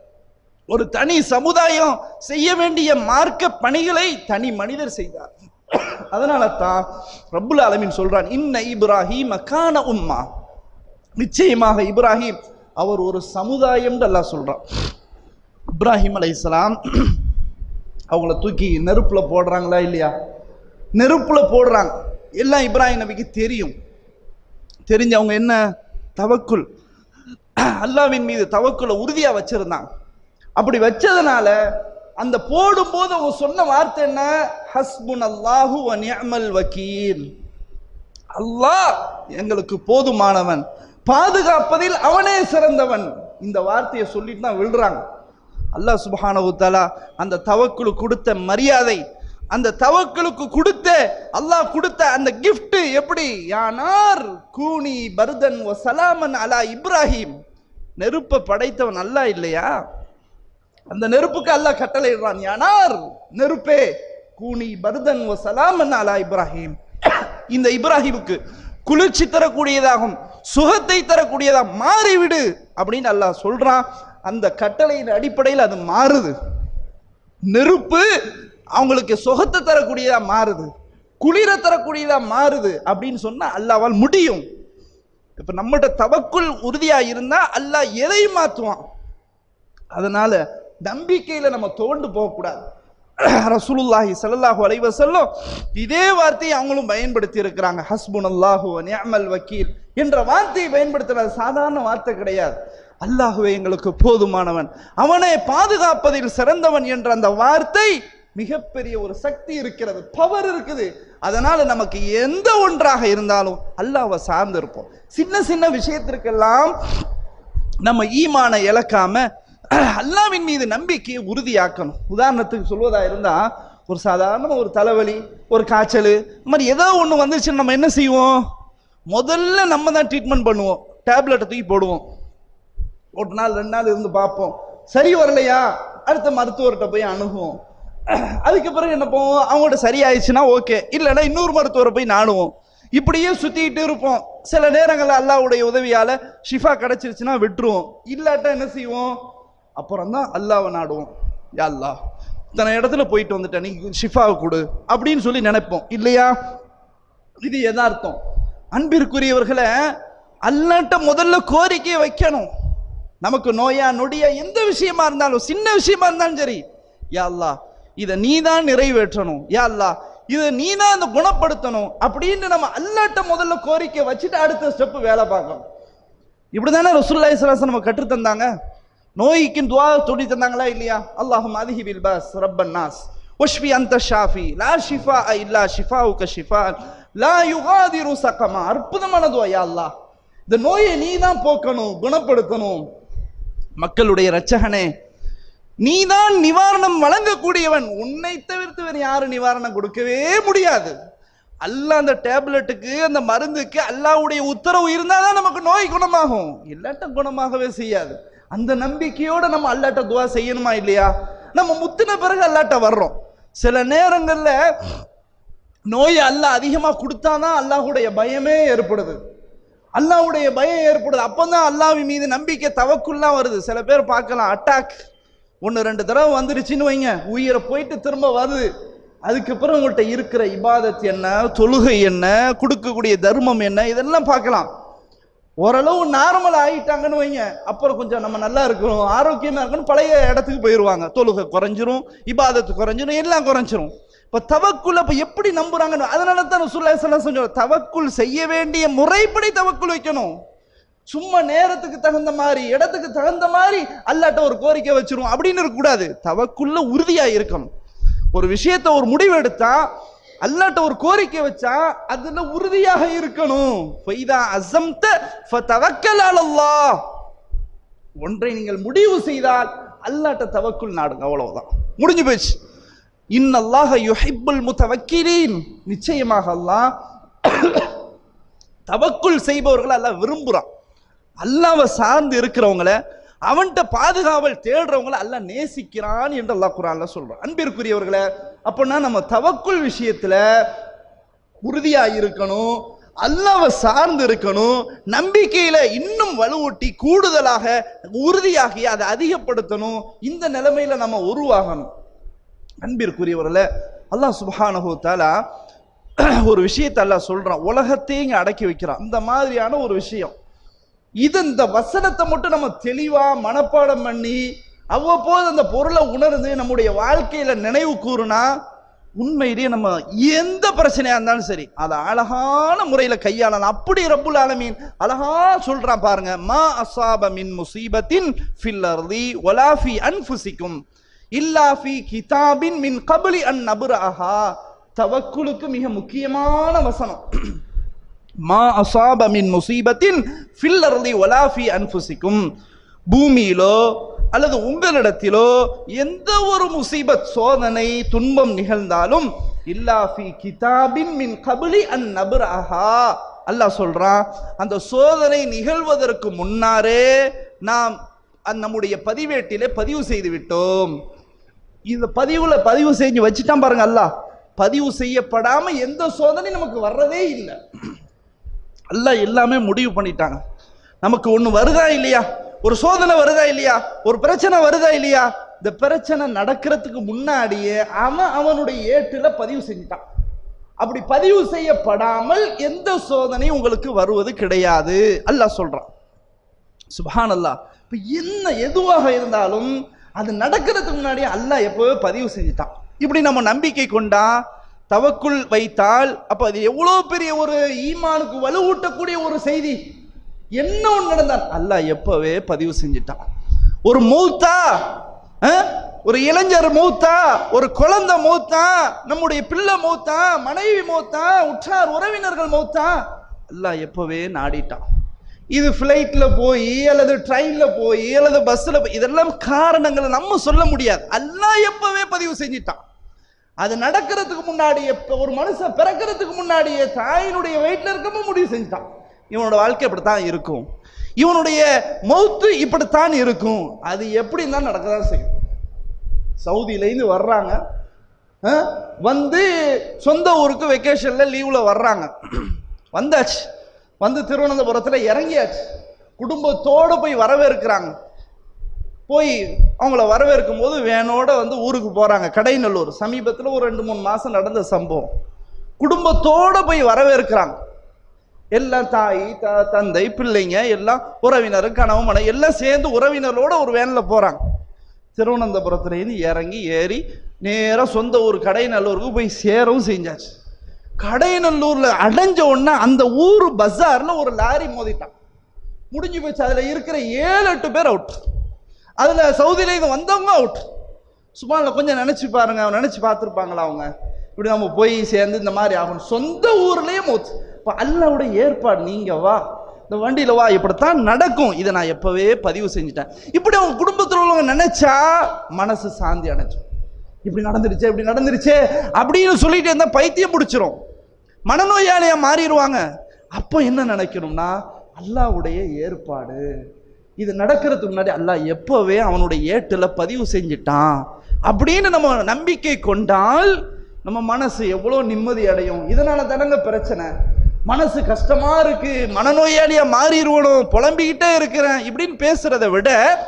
ஒரு தனி சமுதாயம் செய்ய வேண்டிய மார்க்க பணிகளை தனி மனிதர் செய்தார் அதனால தான் ரப்புல் ஆலமீன் சொல்றான் இன்ன இப்ராஹிம் கான உம்மா நிச்சயமாக இப்ராஹிம் அவர் ஒரு சமுதாயம் அல்லாஹ் சொல்றான் இப்ராஹிம் அலைஹிஸ்ஸலாம் அவங்கள தூக்கி நெருப்புல போடுறாங்களா இல்லையா நெருப்புல போடுறாங்க எல்லாம் இப்ராஹிம் நபிக்கு தெரியும் தெரிஞ்சு அவங்க என்ன தவக்குல் அல்லாவின் மீது தவக்குல உறுதியா வச்சிருந்தாங்க அப்படி வச்சதுனால அந்த போடும்போது அவங்க சொன்ன வார்த்தை என்ன ஹஸ்புன் அல்லாஹு வ நிஅமல் வக்கீல் அல்லாஹ் எங்களுக்கு போதுமானவன் பாதுகாப்பதில் அவனே சிறந்தவன் இந்த வார்த்தையை சொல்லிட்டு தான் விழுறாங்க அல்லாஹ் சுப்ஹானஹு தஆலா அந்த தவக்குலு கொடுத்த மரியாதை அந்த தவக்குலுக்கு கொடுத்த அல்லாஹ் கொடுத்த அந்த gift எப்படி யானார் கூனி பர்தன் வ சலாமன் அலா இப்ராஹிம் நெருப்பை படைத்தவன் அல்லாஹ் இல்லையா அந்த நெருப்புக்கு அல்லாஹ் கட்டளையிடுறான் யானார் நெருப்பே கூனி பர்தன் வ சலாமன் அலா இப்ராஹிம் இந்த இப்ராஹிமுக்கு குளிர்ச்சி தரக்கூடியதாகும் சுகத்தை தரக்கூடியதா மாறிவிடு அப்படின்னு அல்லாஹ் சொல்றான் அந்த கட்டளையின் அடிப்படையில் அது மாறுது நெருப்பு அவங்களுக்கு சுகத்தை தரக்கூடியதா மாறுது குளிர தரக்கூடியதா மாறுது அப்படின்னு சொன்னா அல்லாவால் முடியும் இப்ப நம்மகிட்ட தவக்குள் உறுதியா இருந்தா அல்லாஹ் எதை மாத்துவான் அதனால நம்பிக்கையில நம்ம தோண்டு போகக்கூடாது ரசூலுல்லாஹி ஸல்லல்லாஹு அலைஹி வஸல்லம் இதே வார்த்தையை அவங்களும் பயன்படுத்தி இருக்கிறாங்க ஹஸ்புனல்லாஹு வ நிஅமல் வக்கீல் என்ற வார்த்தையை பயன்படுத்துறது சாதாரண வார்த்தை கிடையாது அல்லாஹுவே எங்களுக்கு போதுமானவன் அவனை பாதுகாப்பதில் சிறந்தவன் என்ற அந்த வார்த்தை மிகப்பெரிய ஒரு சக்தி இருக்கிறது பவர் இருக்குது அதனால நமக்கு எந்த ஒன்றாக இருந்தாலும் அல்லாஹ்வை சார்ந்து இருப்போம் சின்ன சின்ன விஷயத்திற்கெல்லாம் நம்ம ஈமான இழக்காம அல்லாவின் மீது நம்பிக்கையை உறுதியாக்கணும் உதாரணத்துக்கு சொல்வதா இருந்தா ஒரு சாதாரண ஒரு தலைவலி ஒரு காய்ச்சல் இந்த மாதிரி ஏதோ ஒன்று வந்துச்சுன்னு நம்ம என்ன செய்வோம் முதல்ல நம்ம தான் ட்ரீட்மெண்ட் பண்ணுவோம் டேப்லெட்டை தூக்கி போடுவோம் ஒரு நாள் ரெண்டு நாள் இருந்து பார்ப்போம் சரி வரலையா அடுத்த மருத்துவர்கிட்ட போய் அணுகுவோம் அதுக்கு பிறகு என்ன போவோம் அவங்கள்ட்ட சரியாயிடுச்சுன்னா ஓகே இல்லைன்னா இன்னொரு மருத்துவரை போய் நாடுவோம் இப்படியே சுத்திட்டு இருப்போம் சில நேரங்கள்ல அல்லாஹ்வுடைய உதவியால ஷிஃபா கிடைச்சிருச்சுன்னா விட்டுருவோம் இல்லாட்டா என்ன செய்வோம் அப்புறம் தான் அல்லாவை நாடுவோம் யா அல்லாஹ் இத்தனை இடத்துல போயிட்டு வந்துட்டேன் நீ ஷிஃபாவை கொடு அப்படின்னு சொல்லி நினைப்போம் இல்லையா இது யதார்த்தம் அன்பிற்குரியவர்களை அல்லாட்ட முதல்ல கோரிக்கையை வைக்கணும் நமக்கு நோயா நொடியா எந்த விஷயமா இருந்தாலும் சின்ன விஷயமா இருந்தாலும் சரி யா அல்லாஹ் இதை நீ தான் நிறைவேற்றணும் யா அல்லாஹ் இதை நீ தான் அந்த குணப்படுத்தணும் அப்படின்னு நம்ம அல்லாட்ட முதல்ல கோரிக்கை வச்சுட்டு அடுத்த ஸ்டெப் வேலை பார்க்கணும் இப்படிதானே ரசூலுல்லாஹி ஸல்லல்லாஹு அலைஹி நம்ம கற்று தந்தாங்க நோய்க்கு துவா சொல்லி தந்தாங்களா இல்லையா அல்லாஹும் அதிஹிபில் பஸ் ரப்பன் நாஸ் வஷ்வி அந்த ஷாஃபி லா ஷிஃபா இல்லா ஷிஃபாவுக்க ஷிஃபா லா யுகாதிரு சகமா அற்புதமான துவா யா அல்லாஹ் இந்த நோயை நீ தான் போக்கணும் குணப்படுத்தணும் மக்களுடைய இரட்சகனே நீதான் நிவாரணம் வழங்கக்கூடியவன் உன்னை தவிர்த்து வேறு யாரும் நிவாரணம் கொடுக்கவே முடியாது அல்லாஹ் அந்த டேப்லெட்டுக்கு அந்த மருந்துக்கு அல்லாஹ்வுடைய உத்தரவு இருந்தாதான் நமக்கு நோய் குணமாகும் இல்லாட்ட குணமாகவே செய்யாது அந்த நம்பிக்கையோட நம்ம அல்லாட்ட துவா செய்யணுமா இல்லையா நம்ம முத்தின பிறகு அல்லாட்ட வர்றோம் சில நேரங்கள்ல நோய் அல்லாஹ் அதிகமா கொடுத்தாதான் அல்லாஹ்வுடைய பயமே ஏற்படுது அல்லாஹ்வுடைய பயம் ஏற்படுது அப்பதான் அல்லாஹ்வின் மீது நம்பிக்கை தவக்குல்லாம் வருது சில பேர் பார்க்கலாம் அட்டாக் ஒன்று ரெண்டு தடவை வந்துருச்சுன்னு வைங்க உயிரை போயிட்டு திரும்ப வருது அதுக்கப்புறம் உங்கள்கிட்ட இருக்கிற இபாதத் என்ன தொழுகை என்ன கொடுக்கக்கூடிய தர்மம் என்ன இதெல்லாம் பார்க்கலாம் ஓரளவு நார்மல் ஆயிட்டாங்கன்னு வைங்க அப்புறம் கொஞ்சம் நம்ம நல்லா இருக்கணும் ஆரோக்கியமா இருக்கணும் பழைய இடத்துக்கு போயிடுவாங்க தொழுகை குறைஞ்சிரும் இபாதத்து குறைஞ்சிரும் எல்லாம் குறைஞ்சிரும் இப்போ தவக்குள் அப்போ எப்படி நம்புறாங்கன்னு அதனால தான் ரசூலுல்லாஹி ஸல்லல்லாஹு அலைஹி வஸல்லம் தவக்குள் செய்ய வேண்டிய முறைப்படி தவக்குள் வைக்கணும் சும்மா நேரத்துக்கு தகுந்த மாதிரி இடத்துக்கு தகுந்த மாதிரி அல்லாட்ட ஒரு கோரிக்கை வச்சிரும் அப்படின்னு இருக்கக்கூடாது தவக்குள்ள உறுதியா இருக்கணும் ஒரு விஷயத்த ஒரு முடிவு எடுத்தா அல்லாட்ட ஒரு கோரிக்கை வச்சா அதுல உறுதியாக இருக்கணும் ஃபைதா அஸம்த ஃபதவக்கல் அலல்லாஹ் ஒன்றை நீங்கள் முடிவு செய்தால் அல்லாட்ட தவக்குள் நாடுங்க அவ்வளவுதான் முடிஞ்சு போச்சு இன்னல்லாஹ யுஹிப்புல் முத்தவக்கிரீன் நிச்சயமாக அல்லாஹ் தவக்குள் செய்பவர்களை அல்லாஹ் விரும்புறான் அல்லாவை சார்ந்து இருக்கிறவங்கள அவன்கிட்ட பாதுகாவல் தேடுறவங்கள அல்லாஹ் நேசிக்கிறான் என்று அல்லாஹ் குரான்ல சொல்றான் அன்பிற்குரியவர்களே அப்படின்னா நம்ம தவக்குள் விஷயத்துல உறுதியா இருக்கணும் அல்லாவை சார்ந்து இருக்கணும் நம்பிக்கையில இன்னும் வலுவூட்டி கூடுதலாக உறுதியாகி அதை அதிகப்படுத்தணும் இந்த நிலைமையில நம்ம உருவாகணும் அன்பிற்குரியவர்கள அல்லாஹ் சுப்ஹானஹு தஆலா ஒரு விஷயத்தை அல்லாஹ் சொல்றான் உலகத்தையும் இங்க அடக்கி வைக்கிறான் இந்த மாதிரியான ஒரு விஷயம் இது இந்த வசனத்தை மட்டும் நம்ம தெளிவா மனப்பாடம் பண்ணி அவ்வப்போது அந்த பொருளை உணர்ந்து நம்முடைய வாழ்க்கையில நினைவு கூறுனா உண்மையிலேயே நம்ம எந்த பிரச்சனையா இருந்தாலும் சரி அதை அழகான முறையில கையாளலாம் அப்படி ரப்புல் ஆலமீன் அழகா சொல்றான் பாருங்க மா அசாப மின் முசீபத்தின் ஃபில் அர்தி வலா ஃபி அன்ஃபுசிக்கும் இல்லா ஃபி கிதாபின் மின் கபலி அன் நபுரஹா தவக்குலுக்கு மிக முக்கியமான வசனம் மா அசாப மின் முசீபத்தின் ஃபில் அர்தி வலா ஃபி அன்ஃபுசிக்கும் பூமியிலோ அல்லது உங்களிடத்திலோ எந்த ஒரு முசீபத் சோதனை துன்பம் நிகழ்ந்தாலும் இல்லா ஃபி கிதாபின் மின் கபலி அன் நபுரஹா அல்லாஹ் சொல்றான் அந்த சோதனை நிகழ்வதற்கு முன்னாரே நாம் அந்த நம்முடைய பதிவேட்டிலே பதிவு செய்து விட்டோம் இந்த பதிவுல பதிவு செஞ்சு வச்சுட்டான் பாருங்க அல்லாஹ் பதிவு செய்யப்படாம எந்த சோதனை நமக்கு வர்றதே இல்லை அல்லாஹ் எல்லாமே முடிவு பண்ணிட்டாங்க நமக்கு ஒண்ணு வருதா இல்லையா ஒரு சோதனை வருதா இல்லையா ஒரு பிரச்சனை வருதா இல்லையா இந்த பிரச்சனை நடக்கிறதுக்கு முன்னாடியே அவன் அவனுடைய ஏட்டுல பதிவு செஞ்சுட்டான் அப்படி பதிவு செய்யப்படாமல் எந்த சோதனையும் உங்களுக்கு வருவது கிடையாது அல்லாஹ் சொல்றான் சுபஹான் அல்லாஹ் இப்போ என்ன எதுவாக இருந்தாலும் அது நடக்கிறதுக்கு முன்னாடியே அல்லாஹ் எப்போவே பதிவு செஞ்சுட்டான் இப்படி நம்ம நம்பிக்கை கொண்டா தவக்குள் வைத்தால் அப்ப அது எவ்வளோ பெரிய ஒரு ஈமானுக்கு வலுவூட்டக்கூடிய ஒரு செய்தி என்ன ஒன்று நடந்தால் அல்லாஹ் எப்பவே பதிவு செஞ்சுட்டான் ஒரு மௌத்தா அஹ்? ஒரு இளைஞர் மௌத்தா ஒரு குழந்தை மௌத்தா நம்முடைய பிள்ளை மௌத்தா மனைவி மௌத்தா உற்றார் உறவினர்கள் மௌத்தா அல்லாஹ் எப்பவே நாடிட்டான் இது ஃப்ளைட்ல போய் அல்லது ட்ரெயின்ல போய் அல்லது பஸ்ல போய் இதெல்லாம் காரணங்களை நம்ம சொல்ல முடியாது அல்லாஹ் எப்பவே பதிவு செஞ்சிட்டான் அது நடக்கிறதுக்கு முன்னாடி எப்ப ஒரு மனுஷன் பிறக்கிறதுக்கு முன்னாடியே தாயினுடைய வயிற்றுல இருக்கவும் முடிவு செஞ்சுட்டான் இவனோட வாழ்க்கை இப்படித்தான் இருக்கும் இவனுடைய மௌத்து இப்படித்தான் இருக்கும் அது எப்படி தான் நடக்கதான் செய்யும் சவுதியிலேருந்து வர்றாங்க அஹ், வந்து சொந்த ஊருக்கு வெக்கேஷன்ல லீவ்ல வர்றாங்க வந்தாச்சு வந்து திருவனந்தபுரத்தில் இறங்கியாச்சு குடும்பத்தோடு போய் வரவேற்கிறாங்க போய் அவங்கள வரவேற்கும் போது வேனோட வந்து ஊருக்கு போறாங்க கடைநல்லூர் சமீபத்தில் ஒரு ரெண்டு மூணு மாசம் நடந்த சம்பவம் குடும்பத்தோட போய் வரவேற்கிறாங்க எல்லாம் தாய் த- தந்தை பிள்ளைங்க எல்லாம் உறவினர் கணவன் மனைவி எல்லாம் சேர்ந்து உறவினரோட ஒரு வேனில் போறாங்க திருவனந்தபுரத்துலேருந்து இறங்கி ஏறி நேரா சொந்த ஊர் கடைநல்லூருக்கு போய் சேரவும் செஞ்சாச்சு கடைநல்லூர்ல அடைஞ்ச உடனே அந்த ஊர் பஜார்ல ஒரு லாரி மோதிட்டான் முடிஞ்சு போச்சு அதுல இருக்கிற ஏழு எட்டு பேர் அவுட் அதுல சவுதியில இது வந்தவங்க அவுட் சும்மா இல்ல கொஞ்சம் நினைச்சு பாருங்க நினைச்சு பார்த்துருப்பாங்களா அவங்க இப்படி நம்ம போய் சேர்ந்து இந்த மாதிரி ஆகணும் சொந்த ஊர்லயே மூச்சு இப்போ அல்லாவுடைய ஏற்பாடு நீங்க வா இந்த வண்டியில வா இப்படித்தான் நடக்கும் இதை நான் எப்பவே பதிவு செஞ்சுட்டேன் இப்படி அவங்க குடும்பத்தில் உள்ளவங்க நினைச்சா மனசு சாந்தி அடைஞ்சும் இப்படி நடந்துருச்சே இப்படி நடந்துருச்சே அப்படின்னு சொல்லிட்டு இருந்தா பைத்தியம் பிடிச்சிரும் மனநோயாளியா மாறிடுவாங்க அப்போ என்ன நினைக்கணும்னா அல்லாஹ்வுடைய ஏற்பாடு இது நடக்கிறதுக்கு முன்னாடி அல்லாஹ் எப்பவே அவனுடைய ஏட்டுல பதிவு செஞ்சிட்டான் அப்படின்னு நம்ம நம்பிக்கை கொண்டால் நம்ம மனசு எவ்வளோ நிம்மதி அடையும் இதனால தானங்க பிரச்சனை மனசு கஷ்டமா இருக்கு மனநோயாளியா மாறிடுவணும் புலம்பிக்கிட்டே இருக்கிறேன் இப்படின்னு பேசுறதை விட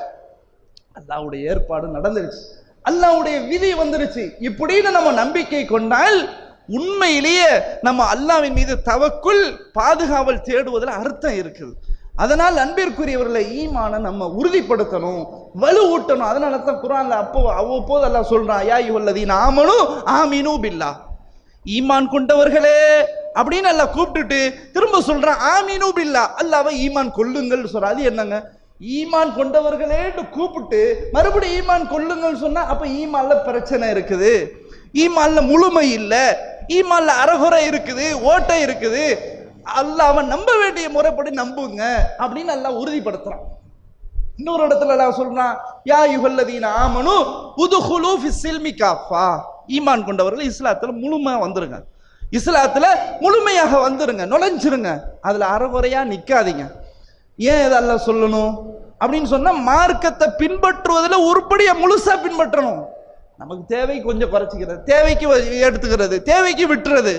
அல்லாஹ்வுடைய ஏற்பாடு நடந்துருச்சு அல்லாஹ்வுடைய விதி வந்துருச்சு இப்படின்னு நம்ம நம்பிக்கை கொண்டால் உண்மையிலேயே நம்ம அல்லாஹ்வின் மீது தவக்குள் பாதுகாவல் தேடுவதில் அர்த்தம் இருக்குது அதனால் அன்பிற்குரியவர்களை ஈமான நம்ம உறுதிப்படுத்தணும் வலுவூட்டணும் அதனால தான் குரான்ல அப்போ அவ்வப்போது அல்லாஹ் சொல்றான் யா இவல்லதீன் ஆமனு ஆமீனு பில்லா ஈமான் கொண்டவர்களே அப்படின்னு அல்லாஹ் கூப்பிட்டுட்டு திரும்ப சொல்றான் ஆமீனு பில்லா அல்லாவை ஈமான் கொள்ளுங்கள் சொல்ற அது என்னங்க ஈமான் கொண்டவர்களேன்னு கூப்பிட்டு மறுபடியும் ஈமான் கொள்ளுங்கள் சொன்னா அப்ப ஈமான்ல பிரச்சனை இருக்குது ஈமான்ல முழுமை இல்ல ஈமான்ல அறகுறை இருக்குது ஓட்டை இருக்குது அல்லாஹ் அவன் நம்ப வேண்டிய முறைப்படி நம்புங்க அப்படின்னு அல்லாஹ் உறுதிப்படுத்துறான் இன்னொரு இடத்துல அல்லாஹ் சொல்றான் யா யுகல்லதீன ஆமனு உதுகுலு ஃபிஸ் சில்மி காஃபா ஈமான் கொண்டவர்கள் இஸ்லாத்துல முழுமையா வந்துருங்க இஸ்லாத்துல முழுமையாக வந்துருங்க நுழைஞ்சிருங்க அதுல அறகுறையா நிக்காதீங்க ஏன் இதை அல்லாஹ் சொல்லணும் அப்படின்னு சொன்னா மார்க்கத்தை பின்பற்றுவதில் உருப்படியா முழுசா பின்பற்றணும் நமக்கு தேவை கொஞ்சம் குறைச்சிக்கிறது தேவைக்கு வ- எடுத்துக்கிறது தேவைக்கு விட்டுறது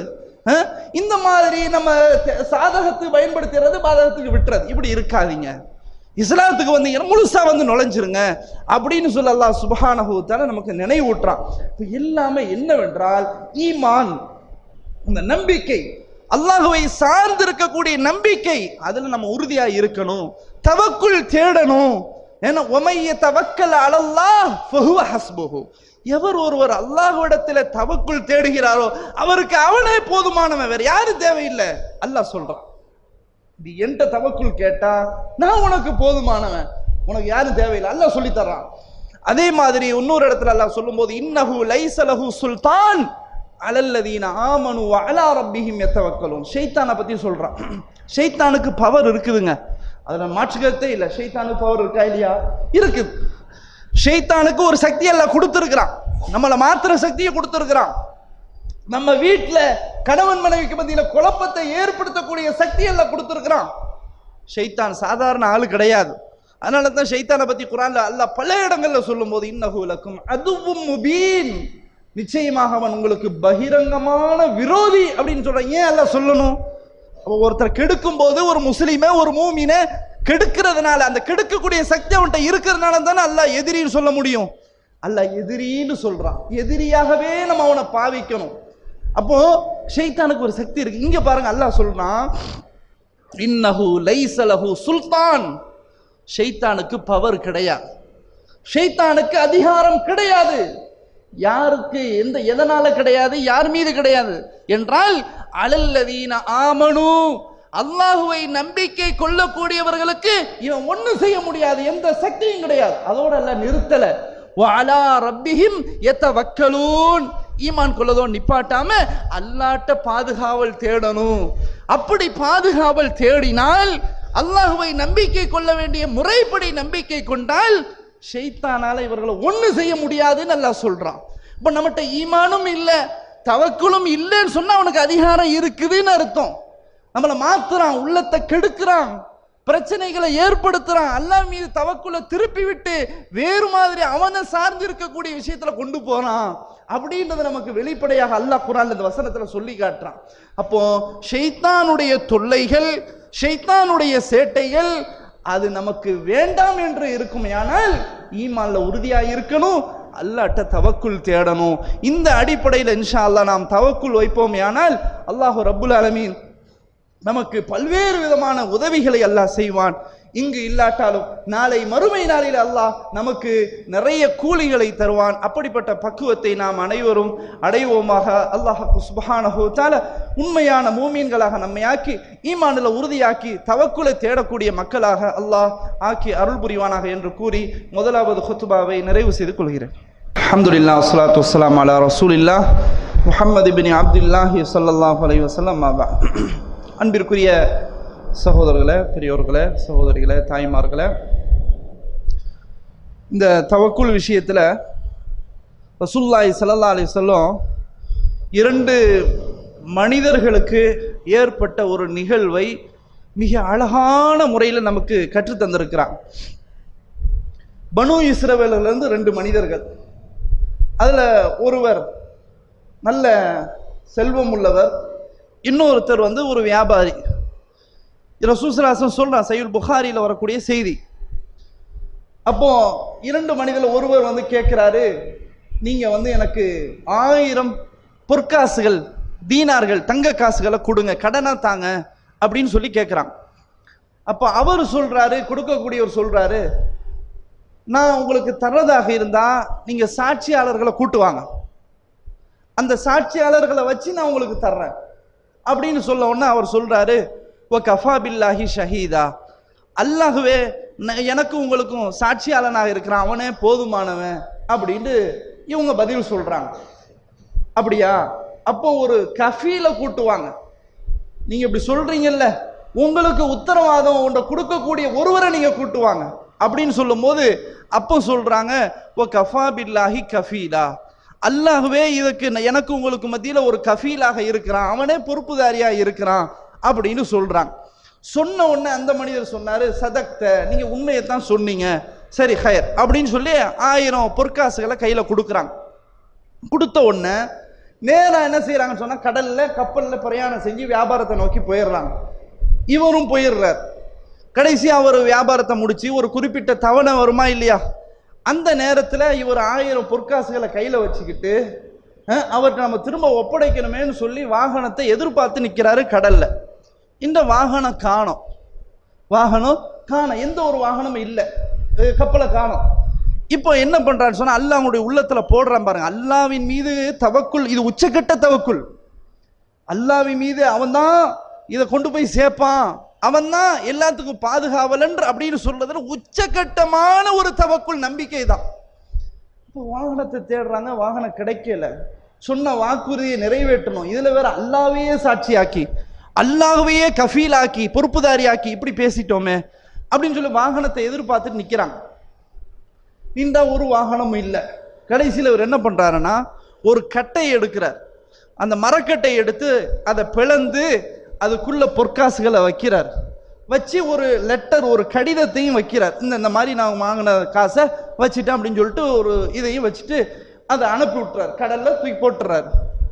அஹ், இந்த மாதிரி நம்ம தெ- சாதகத்துக்கு பயன்படுத்துறது பாதகத்துக்கு விட்டுறது இப்படி இருக்காதீங்க இஸ்லாத்துக்கு வந்தீங்கன்னா முழுசா வந்து நுழைஞ்சிருங்க அப்படின்னு சொல்லி அல்லாஹ் சுப்ஹானஹு தஆலா நமக்கு நினைவூட்டுறான் இப்ப எல்லாமே என்னவென்றால் ஈமான் இந்த நம்பிக்கை அல்லாஹுவை சார்ந்து இருக்கக்கூடிய நம்பிக்கை அதுல நம்ம உறுதியா இருக்கணும் தவக்குள் தேடணும் ஏன்னா உமைய தவக்கல் அலல்லாஹ் ஃபஹுவ ஹஸ்புஹு எவர் ஒருவர் அல்லாஹ்விடத்துல தவக்குள் தேடுகிறாரோ அவருக்கு அவனே போதுமானவன் வேற யாரும் தேவையில்லை அல்லாஹ் சொல்றான் இது என்கிட்ட தவக்குள் கேட்டா நான் உனக்கு போதுமானவன் உனக்கு யாரும் தேவையில்லை அல்லாஹ் சொல்லி தர்றான் அதே மாதிரி இன்னொரு இடத்துல அல்லாஹ் சொல்லும்போது இன்னஹு லைசலஹு சுல்தான் அலல்லதீன ஆமனு அலா ரப்பிஹிம் எத்தவக்கலும் ஷைத்தானை பத்தி சொல்றான் ஷைத்தானுக்கு பவர் இருக்குதுங்க அதுல மாற்றுக்கிறதே இல்லை ஷைத்தானுக்கு பவர் இருக்கா இல்லையா இருக்குது ஷைத்தானுக்கு ஒரு சக்தி எல்லாம் கொடுத்துருக்கிறான் நம்மளை மாத்திர சக்தியை கொடுத்துருக்கிறான் நம்ம வீட்ல கணவன் மனைவிக்கு மத்தியில குழப்பத்தை ஏற்படுத்தக்கூடிய சக்தி எல்லாம் கொடுத்துருக்கிறான் ஷைத்தான் சாதாரண ஆளு கிடையாது அதனால தான் ஷைத்தானை பத்தி குரான்ல அல்லாஹ் பல இடங்கள்ல சொல்லும்போது இன்னஹு லக்கும் அதுவும் முபீன் நிச்சயமாக அவன் உங்களுக்கு பகிரங்கமான விரோதி அப்படின்னு சொல்றான் ஏன் அல்லாஹ் சொல்லணும் அப்ப ஒருத்தர் கெடுக்கும் போது ஒரு முஸ்லீமே ஒரு மூமினை கெடுக்கிறதுனால அந்த கெடுக்கக்கூடிய சக்தி அவன்கிட்ட இருக்கிறதுனால தானே அல்லாஹ் எதிரின்னு சொல்ல முடியும் அல்லாஹ் எதிரின்னு சொல்றான் எதிரியாகவே நம்ம அவனை பாவிக்கணும் அப்போ ஷைத்தானுக்கு ஒரு சக்தி இருக்கு இங்க பாருங்க அல்லாஹ் சொல்றான் இன்னஹு லைசலஹு சுல்தான் ஷைத்தானுக்கு பவர் கிடையாது ஷைத்தானுக்கு அதிகாரம் கிடையாது யாருக்கு எந்த எதனால கிடையாது யார் மீது கிடையாது என்றால் அலல்லதீன ஆமனு அல்லாஹுவை நம்பிக்கை கொள்ளக்கூடியவர்களுக்கு இவன் ஒண்ணும் செய்ய முடியாது எந்த சக்தியும் கிடையாது அதோட அல்ல நிறுத்தல வஅலா ரப்பிஹிம் யத்தவக்கலூன் ஈமான் கொள்ளதோ நிப்பாட்டாம அல்லாட்ட பாதுகாவல் தேடணும் அப்படி பாதுகாவல் தேடினால் அல்லாஹுவை நம்பிக்கை கொள்ள வேண்டிய முறைப்படி நம்பிக்கை கொண்டால் ஷைத்தானால இவர்களை ஒண்ணு செய்ய முடியாதுன்னு அல்லாஹ் சொல்றான் இப்ப நம்மகிட்ட ஈமானும் இல்ல தவக்குலும் இல்லைன்னு சொன்னா அவனுக்கு அதிகாரம் இருக்குதுன்னு அர்த்தம் நம்மளை மாத்துறான் உள்ளத்தை கெடுக்கிறான் பிரச்சனைகளை ஏற்படுத்துறான் அல்லாஹ் மீது தவக்குல திருப்பி விட்டு வேறு மாதிரி அவனை சார்ந்து இருக்கக்கூடிய விஷயத்துல கொண்டு போறான் அப்படின்றத நமக்கு வெளிப்படையாக அல்லாஹ் குரான் இந்த வசனத்துல சொல்லி காட்டுறான் அப்போ ஷைத்தானுடைய தொல்லைகள் ஷைத்தானுடைய சேட்டைகள் அது நமக்கு வேண்டாம் என்று இருக்குமேயானால் ஈமான்ல உறுதியா இருக்கணும் அல்லாட்ட தவக்குள் தேடணும் இந்த அடிப்படையில் இன்ஷா அல்லாஹ் நாம் தவக்குள் வைப்போமேயானால் அல்லாஹ் ரப்புல் அலமீன் நமக்கு பல்வேறு விதமான உதவிகளை அல்லாஹ் செய்வான் இங்கு இல்லாட்டாலும் நாளை மறுமை நாளில் அல்லாஹ் நமக்கு நிறைய கூலிகளை தருவான் அப்படிப்பட்ட பக்குவத்தை நாம் அனைவரும் அடைவோமாக அல்லாஹ் சுபஹானஹு தஆலா உண்மையான மூமீன்களாக நம்மை ஆக்கி ஈமானில் உறுதியாக்கி தவக்குலை தேடக்கூடிய மக்களாக அல்லாஹ் ஆக்கி அருள் புரிவானாக என்று கூறி முதலாவது ஹுத்துபாவை நிறைவு செய்து கொள்கிறேன் அல்ஹம்துலில்லாஹ் வஸ்ஸலாத்து வஸ்ஸலாம் அலா ரசூலில்லா முஹம்மது பின் அப்துல்லாஹி ஸல்லல்லாஹு அலைஹி வஸல்லம் அபா அன்பிற்குரிய சகோதரர்களே பெரியோர்களே சகோதரிகளே தாய்மார்களே இந்த தவக்குல் விஷயத்தில் ரசூல்லாய் சல்லா அலி சொல்லம் இரண்டு மனிதர்களுக்கு ஏற்பட்ட ஒரு நிகழ்வை மிக அழகான முறையில் நமக்கு கற்றுத் தந்திருக்கிறான் பனு இஸ்ரவேலிருந்து ரெண்டு மனிதர்கள் அதில் ஒருவர் நல்ல செல்வம் உள்ளவர் இன்னொருத்தர் வந்து ஒரு வியாபாரி ரசூசலாசன் சொல்றான் சையுல் புகாரியில் வரக்கூடிய செய்தி அப்போ இரண்டு மனிதர்கள் ஒருவர் வந்து கேட்கிறாரு நீங்க வந்து எனக்கு ஆயிரம் பொற்காசுகள் தீனார்கள் தங்க காசுகளை கொடுங்க கடனா தாங்க அப்படின்னு சொல்லி கேட்குறான் அப்போ அவர் சொல்றாரு கொடுக்கக்கூடியவர் சொல்றாரு நான் உங்களுக்கு தர்றதாக இருந்தா நீங்க சாட்சியாளர்களை கூட்டுவாங்க அந்த சாட்சியாளர்களை வச்சு நான் உங்களுக்கு தர்றேன் அப்படின்னு சொல்ல உடனே அவர் சொல்றாரு ஓ கஃபா பில்லாஹி ஷஹீதா அல்லாஹுவே ந- எனக்கும் உங்களுக்கும் சாட்சியாளனாக இருக்கிறான் அவனே போதுமானவன் அப்படின்னு இவங்க பதில் சொல்றாங்க அப்படியா அப்போ ஒரு கஃபீல கூட்டுவாங்க நீங்க இப்படி சொல்றீங்கல்ல உங்களுக்கு உத்தரவாதம் உண்ட கொடுக்கக்கூடிய ஒருவரை நீங்க கூட்டுவாங்க அப்படின்னு சொல்லும்போது அப்போ சொல்றாங்க ஓ கஃபா பில்லாஹி கஃபீலா அல்லாஹ்வே இதுக்கு ந- எனக்கு உங்களுக்கு மத்தியில ஒரு கஃபீலாக இருக்கிறான் அவனே பொறுப்புதாரியா இருக்கிறான் அப்படின்னு சொல்றாங்க சொன்ன உடனே அந்த மனிதர் சொன்னாரு சதக்த நீங்க உண்மையை தான் சொன்னீங்க சரி ஹயர் அப்படின்னு சொல்லி ஆயிரம் பொற்காசுகளை கையில கொடுக்குறாங்க கொடுத்த உடனே நேரா என்ன செய்யறாங்கன்னு சொன்னா கடல்ல கப்பல்ல பிரயாணம் செஞ்சு வியாபாரத்தை நோக்கி போயிடுறாங்க இவரும் போயிடுறார் கடைசியா அவர் வியாபாரத்தை முடிச்சு ஒரு குறிப்பிட்ட தவணை வருமா இல்லையா அந்த நேரத்துல இவர் ஆயிரம் பொற்காசுகளை கையில வச்சுக்கிட்டு அஹ், அவர்ட்ட நம்ம திரும்ப ஒப்படைக்கணுமேன்னு சொல்லி வாகனத்தை எதிர்பார்த்து நிக்கிறாரு கடல்ல இந்த வாகனம் காணோம் வாகனம் காணோம் எந்த ஒரு வாகனமும் இல்லை அஹ், கப்பலை காணோம் இப்போ என்ன பண்றான்னு சொன்னா அல்லாஹ் அவங்களுடைய உள்ளத்துல போடுறான் பாருங்க அல்லாவின் மீது தவக்குள் இது உச்சக்கட்ட தவக்குள் அல்லாவின் மீது அவன்தான் இதை கொண்டு போய் சேர்ப்பான் அவன்தான் எல்லாத்துக்கும் பாதுகாவலன் அப்படின்னு சொல்றதுல உச்சக்கட்டமான ஒரு தவக்குள் நம்பிக்கை தான் இப்போ வாகனத்தை தேடுறாங்க வாகனம் கிடைக்கல சொன்ன வாக்குறுதியை நிறைவேற்றணும் இதுல வேற அல்லாவையே சாட்சியாக்கி அல்லாஹ்வையே கஃபீலாக்கி பொறுப்புதாரியாக்கி இப்படி பேசிட்டோமே அப்படின்னு சொல்லி வாகனத்தை எதிர்பார்த்துட்டு நிக்கிறாங்க நின்றா ஒரு வாகனமும் இல்லை கடைசியில் இவர் என்ன பண்றாருன்னா ஒரு கட்டை எடுக்கிறார் அந்த மரக்கட்டை எடுத்து அதை பிளந்து அதுக்குள்ள பொற்காசுகளை வைக்கிறார் வச்சு ஒரு லெட்டர் ஒரு கடிதத்தையும் வைக்கிறார் இந்த இந்த மாதிரி நான் வாங்கின காசை வச்சுட்டேன் அப்படின்னு சொல்லிட்டு ஒரு இதையும் வச்சுட்டு அதை அனுப்பி விட்டுறார் கடல்ல தூக்கி போட்டுறாரு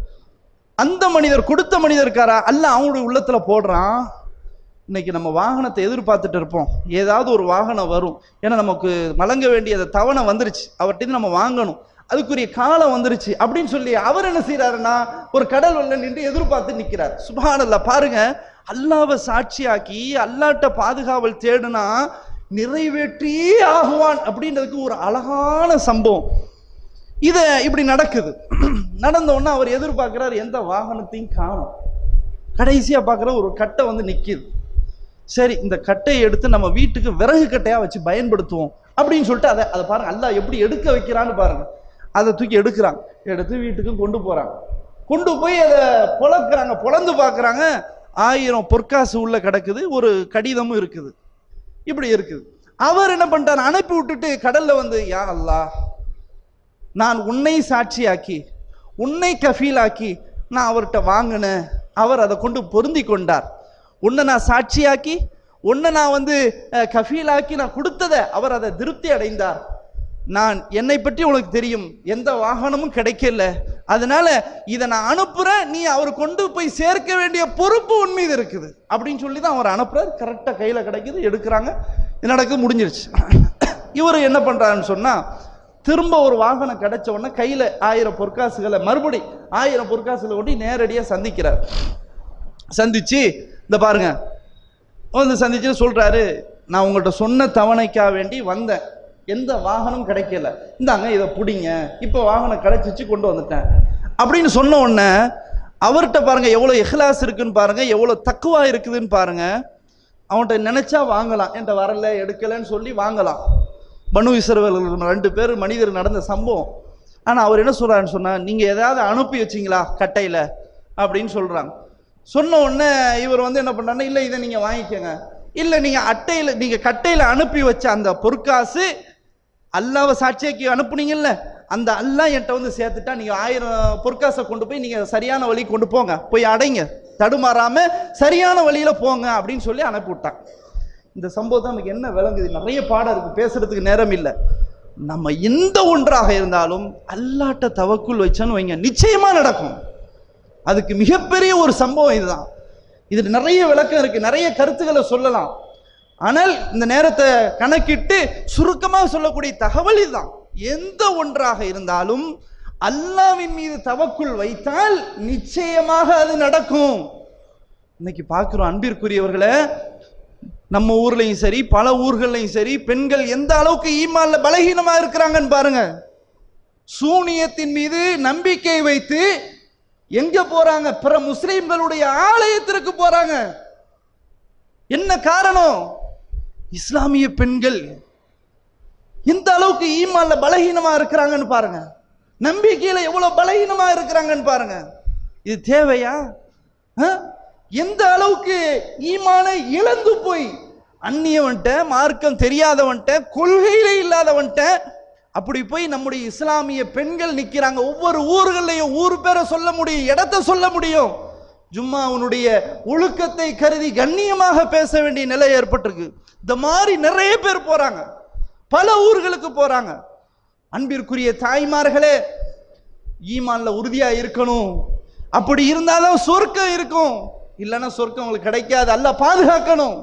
அந்த மனிதர் கொடுத்த மனிதர் இருக்காரா அல்ல அவங்களுடைய உள்ளத்துல போடுறான் இன்னைக்கு நம்ம வாகனத்தை எதிர்பார்த்துட்டு இருப்போம் ஏதாவது ஒரு வாகனம் வரும் ஏன்னா நமக்கு வழங்க வேண்டிய அந்த தவணை வந்துருச்சு அவர்கிட்ட நம்ம வாங்கணும் அதுக்குரிய காலம் வந்துருச்சு அப்படின்னு சொல்லி அவர் என்ன செய்யறாருன்னா ஒரு கடல் வெள்ள நின்று எதிர்பார்த்து நிக்கிறார் சுபானல்ல பாருங்க அல்லாவை சாட்சியாக்கி அல்லாட்ட பாதுகாவல் தேடுனா நிறைவேற்றியே ஆகுவான் அப்படின்றதுக்கு ஒரு அழகான சம்பவம் இத இப்படி நடக்குது நடந்த உடனே அவர் எதிர்பார்க்கிறார் எந்த வாகனத்தையும் காணும் கடைசியா பார்க்குற ஒரு கட்டை வந்து நிக்குது சரி இந்த கட்டையை எடுத்து நம்ம வீட்டுக்கு விறகு கட்டையா வச்சு பயன்படுத்துவோம் அப்படின்னு சொல்லிட்டு அதை அதை பாருங்க அல்லாஹ் எப்படி எடுக்க வைக்கிறான்னு பாருங்க அதை தூக்கி எடுக்கிறாங்க எடுத்து வீட்டுக்கு கொண்டு போறாங்க கொண்டு போய் அதை பொழக்கிறாங்க பொழந்து பார்க்கறாங்க ஆயிரம் பொற்காசு உள்ள கிடக்குது ஒரு கடிதமும் இருக்குது இப்படி இருக்குது அவர் என்ன பண்ணிட்டார் அனுப்பி விட்டுட்டு கடல்ல வந்து யா அல்லாஹ் நான் உன்னை சாட்சியாக்கி உன்னை கஃபீலாக்கி நான் அவர்கிட்ட வாங்கினேன் அவர் அதை கொண்டு பொருந்தி கொண்டார் உன்னை நான் சாட்சியாக்கி உன்னை நான் வந்து அஹ், கஃபீலாக்கி நான் கொடுத்ததை அவர் அதை திருப்தி அடைந்தார் நான் என்னை பற்றி உனக்கு தெரியும் எந்த வாகனமும் கிடைக்கல அதனால இதை நான் அனுப்புறேன் நீ அவர் கொண்டு போய் சேர்க்க வேண்டிய பொறுப்பு உன் மீது இருக்குது அப்படின்னு சொல்லி தான் அவர் அனுப்புறாரு கரெக்டாக கையில் கிடைக்குது எடுக்கிறாங்க இது நடக்குது முடிஞ்சிருச்சு இவர் என்ன பண்றாருன்னு சொன்னா திரும்ப ஒரு வாகனம் கிடைச்ச உடனே கையில ஆயிரம் பொற்காசுகளை மறுபடி ஆயிரம் பொற்காசுகளை கொண்டு நேரடியாக சந்திக்கிறார் சந்திச்சு இந்த பாருங்க வந்து சந்திச்சு சொல்றாரு நான் உங்கள்கிட்ட சொன்ன தவணைக்காக வேண்டி வந்தேன் எந்த வாகனம் கிடைக்கல இந்தாங்க இதை பிடிங்க இப்போ வாகனம் கிடைச்சிச்சு கொண்டு வந்துட்டேன் அப்படின்னு சொன்ன உடனே அவர்கிட்ட பாருங்க எவ்வளோ இஹ்லாஸ் இருக்குன்னு பாருங்க எவ்வளோ தக்குவா இருக்குதுன்னு பாருங்க அவன்கிட்ட நினைச்சா வாங்கலாம் என்கிட்ட வரல எடுக்கலைன்னு சொல்லி வாங்கலாம் பனு இஸ்ரவேலர்கள் ரெண்டு பேர் மனிதர் நடந்த சம்பவம் ஆனால் அவர் என்ன சொல்றாருன்னு சொன்னா நீங்க ஏதாவது அனுப்பி வச்சீங்களா கட்டையில அப்படின்னு சொல்றாங்க சொன்ன உடனே இவர் வந்து என்ன பண்றாருன்னா இல்லை இதை நீங்க வாங்கிக்கோங்க இல்லை நீங்க அட்டையில நீங்க கட்டையில அனுப்பி வச்ச அந்த பொற்காசு அல்லாவை சாட்சியாக்கி அனுப்புனீங்கல்ல அந்த அல்லாஹ் என்கிட்ட வந்து சேர்த்துட்டா நீங்க ஆயிரம் பொற்காசை கொண்டு போய் நீங்க சரியான வழி கொண்டு போங்க போய் அடைங்க தடுமாறாம சரியான வழியில போங்க அப்படின்னு சொல்லி அனுப்பி விட்டான் இந்த சம்பவத்தை நமக்கு என்ன விளங்குது நிறைய பாடம் இருக்கு பேசுறதுக்கு நேரம் இல்லை நம்ம எந்த ஒன்றாக இருந்தாலும் அல்லாட்ட தவக்குள் வச்சோன்னு வைங்க நிச்சயமா நடக்கும் அதுக்கு மிகப்பெரிய ஒரு சம்பவம் இதுதான் இது நிறைய விளக்கம் இருக்கு நிறைய கருத்துக்களை சொல்லலாம் ஆனால் இந்த நேரத்தை கணக்கிட்டு சுருக்கமாக சொல்லக்கூடிய தகவல் இதுதான் எந்த ஒன்றாக இருந்தாலும் அல்லாவின் மீது தவக்குள் வைத்தால் நிச்சயமாக அது நடக்கும் இன்னைக்கு பார்க்கிறோம் அன்பிற்குரியவர்களே நம்ம ஊர்லயும் சரி பல ஊர்கள்லையும் சரி பெண்கள் எந்த அளவுக்கு ஈமான்ல பலகீனமா இருக்கிறாங்கன்னு பாருங்க சூனியத்தின் மீது நம்பிக்கை வைத்து எங்க போறாங்க பிற முஸ்லிம்களுடைய ஆலயத்திற்கு போறாங்க என்ன காரணம் இஸ்லாமிய பெண்கள் எந்த அளவுக்கு ஈமான்ல பலகீனமா இருக்கிறாங்கன்னு பாருங்க நம்பிக்கையில எவ்வளவு பலகீனமா இருக்கிறாங்கன்னு பாருங்க இது தேவையா ஆ? எந்த அளவுக்கு ஈமானை இழந்து போய் அந்நியவன்ட்ட மார்க்கம் தெரியாதவன்ட்ட கொள்கையிலே இல்லாதவன்ட்ட அப்படி போய் நம்முடைய இஸ்லாமிய பெண்கள் நிக்கிறாங்க ஒவ்வொரு ஊர்களையும் ஊர் பேரை சொல்ல முடியும் இடத்தை சொல்ல முடியும் ஜும்மாவுனுடைய ஒழுக்கத்தை கருதி கண்ணியமாக பேச வேண்டிய நிலை ஏற்பட்டிருக்கு இந்த மாதிரி நிறைய பேர் போறாங்க பல ஊர்களுக்கு போறாங்க அன்பிற்குரிய தாய்மார்களே ஈமான்ல உறுதியா இருக்கணும் அப்படி இருந்தாதான் சொர்க்கம் இருக்கும் இல்லைன்னா சொர்க்கம் உங்களுக்கு கிடைக்காது அல்லாஹ் பாதுகாக்கணும்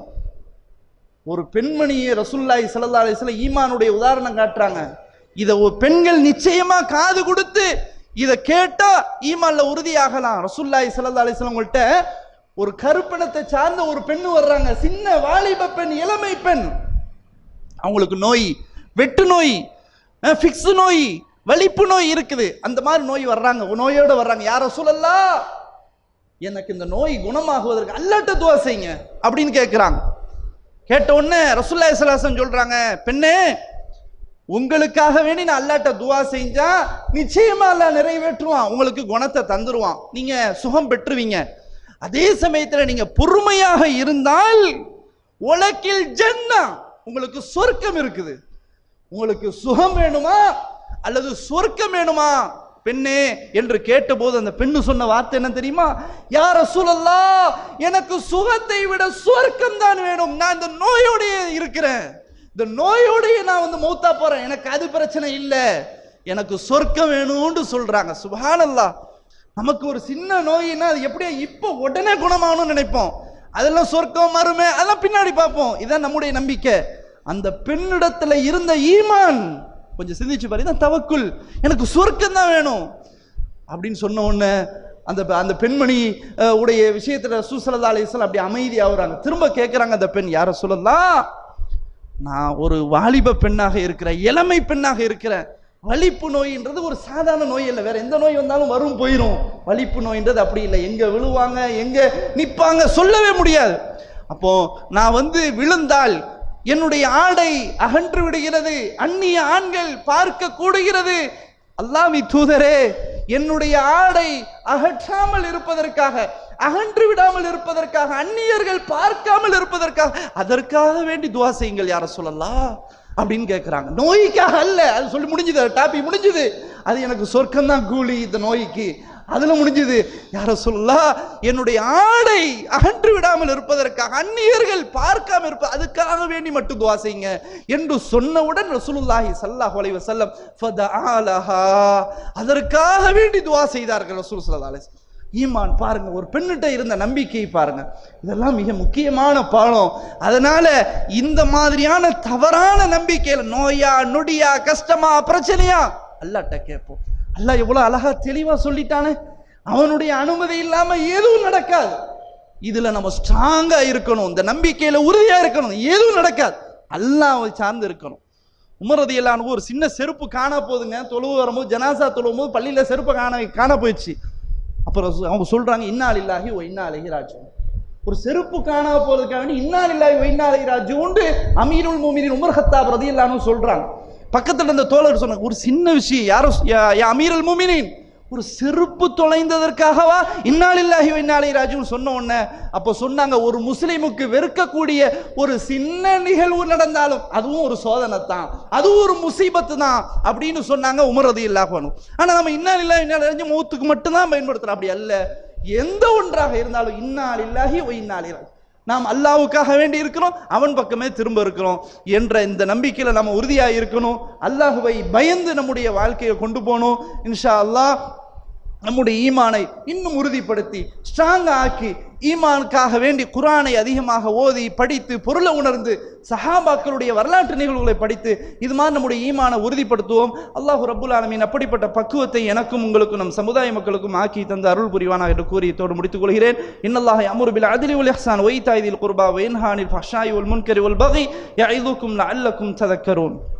ஒரு பெண்மணியை ரசூல்லாய் ஸல்லல்லாஹு அலைஹி வஸல்லம் ஈமானுடைய உதாரணம் காட்டுறாங்க இத ஒரு பெண்கள் நிச்சயமா காது கொடுத்து இத கேட்டா ஈமான்ல உறுதியாகலாம் ரசூல்லாய் ஸல்லல்லாஹு அலைஹி வஸல்லம் உங்கள்ட்ட ஒரு கருப்பணத்தை சார்ந்த ஒரு பெண்ணு வர்றாங்க சின்ன வாலிப பெண் இளமை பெண் அவங்களுக்கு நோய் வெட்டு நோய் ஃபிக்ஸ் நோய் வலிப்பு நோய் இருக்குது அந்த மாதிரி நோய் வர்றாங்க நோயோட வர்றாங்க யார சொல்லலாம் எனக்கு இந்த நோய் குணமாகுவதற்கு அல்லாட்ட துவா செய்யுங்க அப்படின்னு கேட்குறாங்க கேட்ட உடனே ரசூல்லா சலாசன் சொல்றாங்க பெண்ணே உங்களுக்காக வேண்டி நான் அல்லாட்ட துவா செஞ்சா நிச்சயமா அல்லாஹ் நிறைவேற்றுவான் உங்களுக்கு குணத்தை தந்துருவான் நீங்க சுகம் பெற்றுவீங்க அதே சமயத்துல நீங்க பொறுமையாக இருந்தால் உலகில் ஜன்னா உங்களுக்கு சொர்க்கம் இருக்குது உங்களுக்கு சுகம் வேணுமா அல்லது சொர்க்கம் வேணுமா பெண்ணே என்று கேட்டபோது அந்த பெண்ணு சொன்ன வார்த்தை என்ன தெரியுமா யார சூழல்லா எனக்கு சுகத்தை விட சொர்க்கம் தான் வேணும் நான் இந்த நோயோடய இருக்கிறேன் இந்த நோயோடய நான் வந்து மௌத்தா போறேன் எனக்கு அது பிரச்சனை இல்லை எனக்கு சொர்க்கம் வேணும்னு சொல்றாங்க சுபஹானல்லாஹ் நமக்கு ஒரு சின்ன நோயினா அது எப்படியா இப்போ உடனே குணமாகணும்னு நினைப்போம் அதெல்லாம் சொர்க்கம் மறுமை அதெல்லாம் பின்னாடி பார்ப்போம் இதான் நம்முடைய நம்பிக்கை அந்த பெண்ணிடத்துல இருந்த ஈமான் கொஞ்சம் சிந்திச்சு பாரு இதான் தவக்குல் எனக்கு சொர்க்கம் தான் வேணும் அப்படின்னு சொன்ன உடனே அந்த அந்த பெண்மணி அஹ், உடைய விஷயத்துல சூசலதா அலிஸ்லாம் அப்படி அமைதியாகிறாங்க திரும்ப கேட்குறாங்க அந்த பெண் யார சொல்லலாம் நான் ஒரு வாலிப பெண்ணாக இருக்கிறேன் இளமை பெண்ணாக இருக்கிறேன் வலிப்பு நோயின்றது ஒரு சாதாரண நோய் இல்லை வேற எந்த நோய் வந்தாலும் வரும் போயிடும் வலிப்பு நோயின்றது அப்படி இல்லை எங்க விழுவாங்க எங்க நிப்பாங்க சொல்லவே முடியாது அப்போ நான் வந்து விழுந்தால் என்னுடைய ஆடை அகன்று விடுகிறது அந்நிய ஆண்கள் பார்க்க கூடுகிறது அல்லாஹ்வி தூதரே என்னுடைய ஆடை அகற்றாமல் இருப்பதற்காக அகன்று விடாமல் இருப்பதற்காக அந்நியர்கள் பார்க்காமல் இருப்பதற்காக அதற்காக வேண்டி துவா செய்யுங்கள் யார சொல்லலாம் அப்படின்னு கேட்குறாங்க நோய்க்காக அல்ல அது சொல்லி முடிஞ்சது டாபிக் முடிஞ்சது அது எனக்கு சொர்க்கம் தான் கூலி இந்த நோய்க்கு அதுல முடிஞ்சது யார சொல்லலாம் என்னுடைய ஆடை அகன்று விடாமல் இருப்பதற்காக அந்நியர்கள் பார்க்காம இருப்ப அதுக்காக வேண்டி மட்டும் துவா செய்யுங்க என்று சொன்னவுடன் ரசூலுல்லாஹி ஸல்லல்லாஹு அலைஹி வஸல்லம் ஃபதஆலஹா அதற்காக வேண்டி துவா செய்தார்கள் ரசூல் ஸல்லல்லாஹு அலைஹி வஸல்லம். ஈமான் பாருங்க ஒரு பெண்ணிட்ட இருந்த நம்பிக்கை பாருங்க இதெல்லாம் மிக முக்கியமான பாடம் அதனால இந்த மாதிரியான தவறான நம்பிக்கையில நோயா நொடியா கஷ்டமா பிரச்சனையா அல்லாட்ட கேட்போம் அல்லாஹ் எவ்வளவு அழகா தெளிவா சொல்லிட்டானே அவனுடைய அனுமதி இல்லாம எதுவும் நடக்காது இதுல நம்ம ஸ்ட்ராங்கா இருக்கணும் இந்த நம்பிக்கையில உறுதியா இருக்கணும் எதுவும் நடக்காது அல்லாஹ்வை சார்ந்து இருக்கணும் உமரது எல்லாம் ஒரு சின்ன செருப்பு காணா போகுதுங்க தொழுவு வரும்போது ஜனாசா தொழுவும் போது பள்ளியில செருப்பு காண காண போயிடுச்சு அப்புறம் சொ- அவங்க சொல்றாங்க இன்னால் இல்லாஹி ஓ இன்னா அலஹி ராஜு ஒரு செருப்பு காணா போறதுக்காக வேண்டி இன்னால் இல்லாஹி ஓ இன்னா அலஹி ராஜு உண்டு அமீருல் மூமினின் உமர் ஹத்தாப் ரதியல்லானு சொல்றாங்க பக்கத்துல இருந்த தோழர் சொன்னாங்க ஒரு சின்ன விஷயம் யாரும் யா- யா அமீருல் மூமினின் ஒரு செருப்பு தொலைந்ததற்காகவா இன்னாலில்லாஹி இன்னாலை ராஜுன்னு சொன்ன உடனே அப்போ சொன்னாங்க ஒரு முஸ்லிமுக்கு வெறுக்கக்கூடிய ஒரு சின்ன நிகழ்வு நடந்தாலும் அதுவும் ஒரு சோதனை தான் அதுவும் ஒரு முசீபத்து தான் அப்படின்னு சொன்னாங்க உமரது இல்லாகணும் ஆனா நம்ம இன்னாலில்லாஹி இன்னாலை ராஜு மூத்துக்கு மட்டும்தான் பயன்படுத்துறோம் அப்படி அல்ல எந்த ஒன்றாக இருந்தாலும் இன்னாலில்லாஹி ஒ இன்னாலி ராஜு நாம் அல்லாவுக்காக வேண்டி இருக்கிறோம் அவன் பக்கமே திரும்ப இருக்கிறோம் என்ற இந்த நம்பிக்கையில நம்ம உறுதியாக இருக்கணும் அல்லாஹுவை பயந்து நம்முடைய வாழ்க்கையை கொண்டு போகணும் இன்ஷா அல்லாஹ் நம்முடைய ஈமானை இன்னும் உறுதிப்படுத்தி ஸ்ட்ராங் ஆக்கி ஈமானுக்காக வேண்டி குரானை அதிகமாக ஓதி படித்து பொருளை உணர்ந்து சஹாபாக்களுடைய வரலாற்று நிகழ்வுகளை படித்து இது மாதிரி நம்முடைய ஈமானை உறுதிப்படுத்துவோம் அல்லாஹ் ரப்புல் ஆலமீன் அப்படிப்பட்ட பக்குவத்தை எனக்கும் உங்களுக்கும் நம் சமுதாய மக்களுக்கும் ஆக்கி தந்த அருள் புரிவானா என்று கூறி இதோடு முடித்துக் கொள்கிறேன் இன்னல்லாஹ் அமுரு பில் அதிலி வல் இஹ்சான் வைத்தாய்தில் குர்பா வைன்ஹானில் ஃபஹ்ஷாய் வல் முன்கரி வல் பகி யஇதுக்கும் லஅல்லக்கும் ததக்கரூன்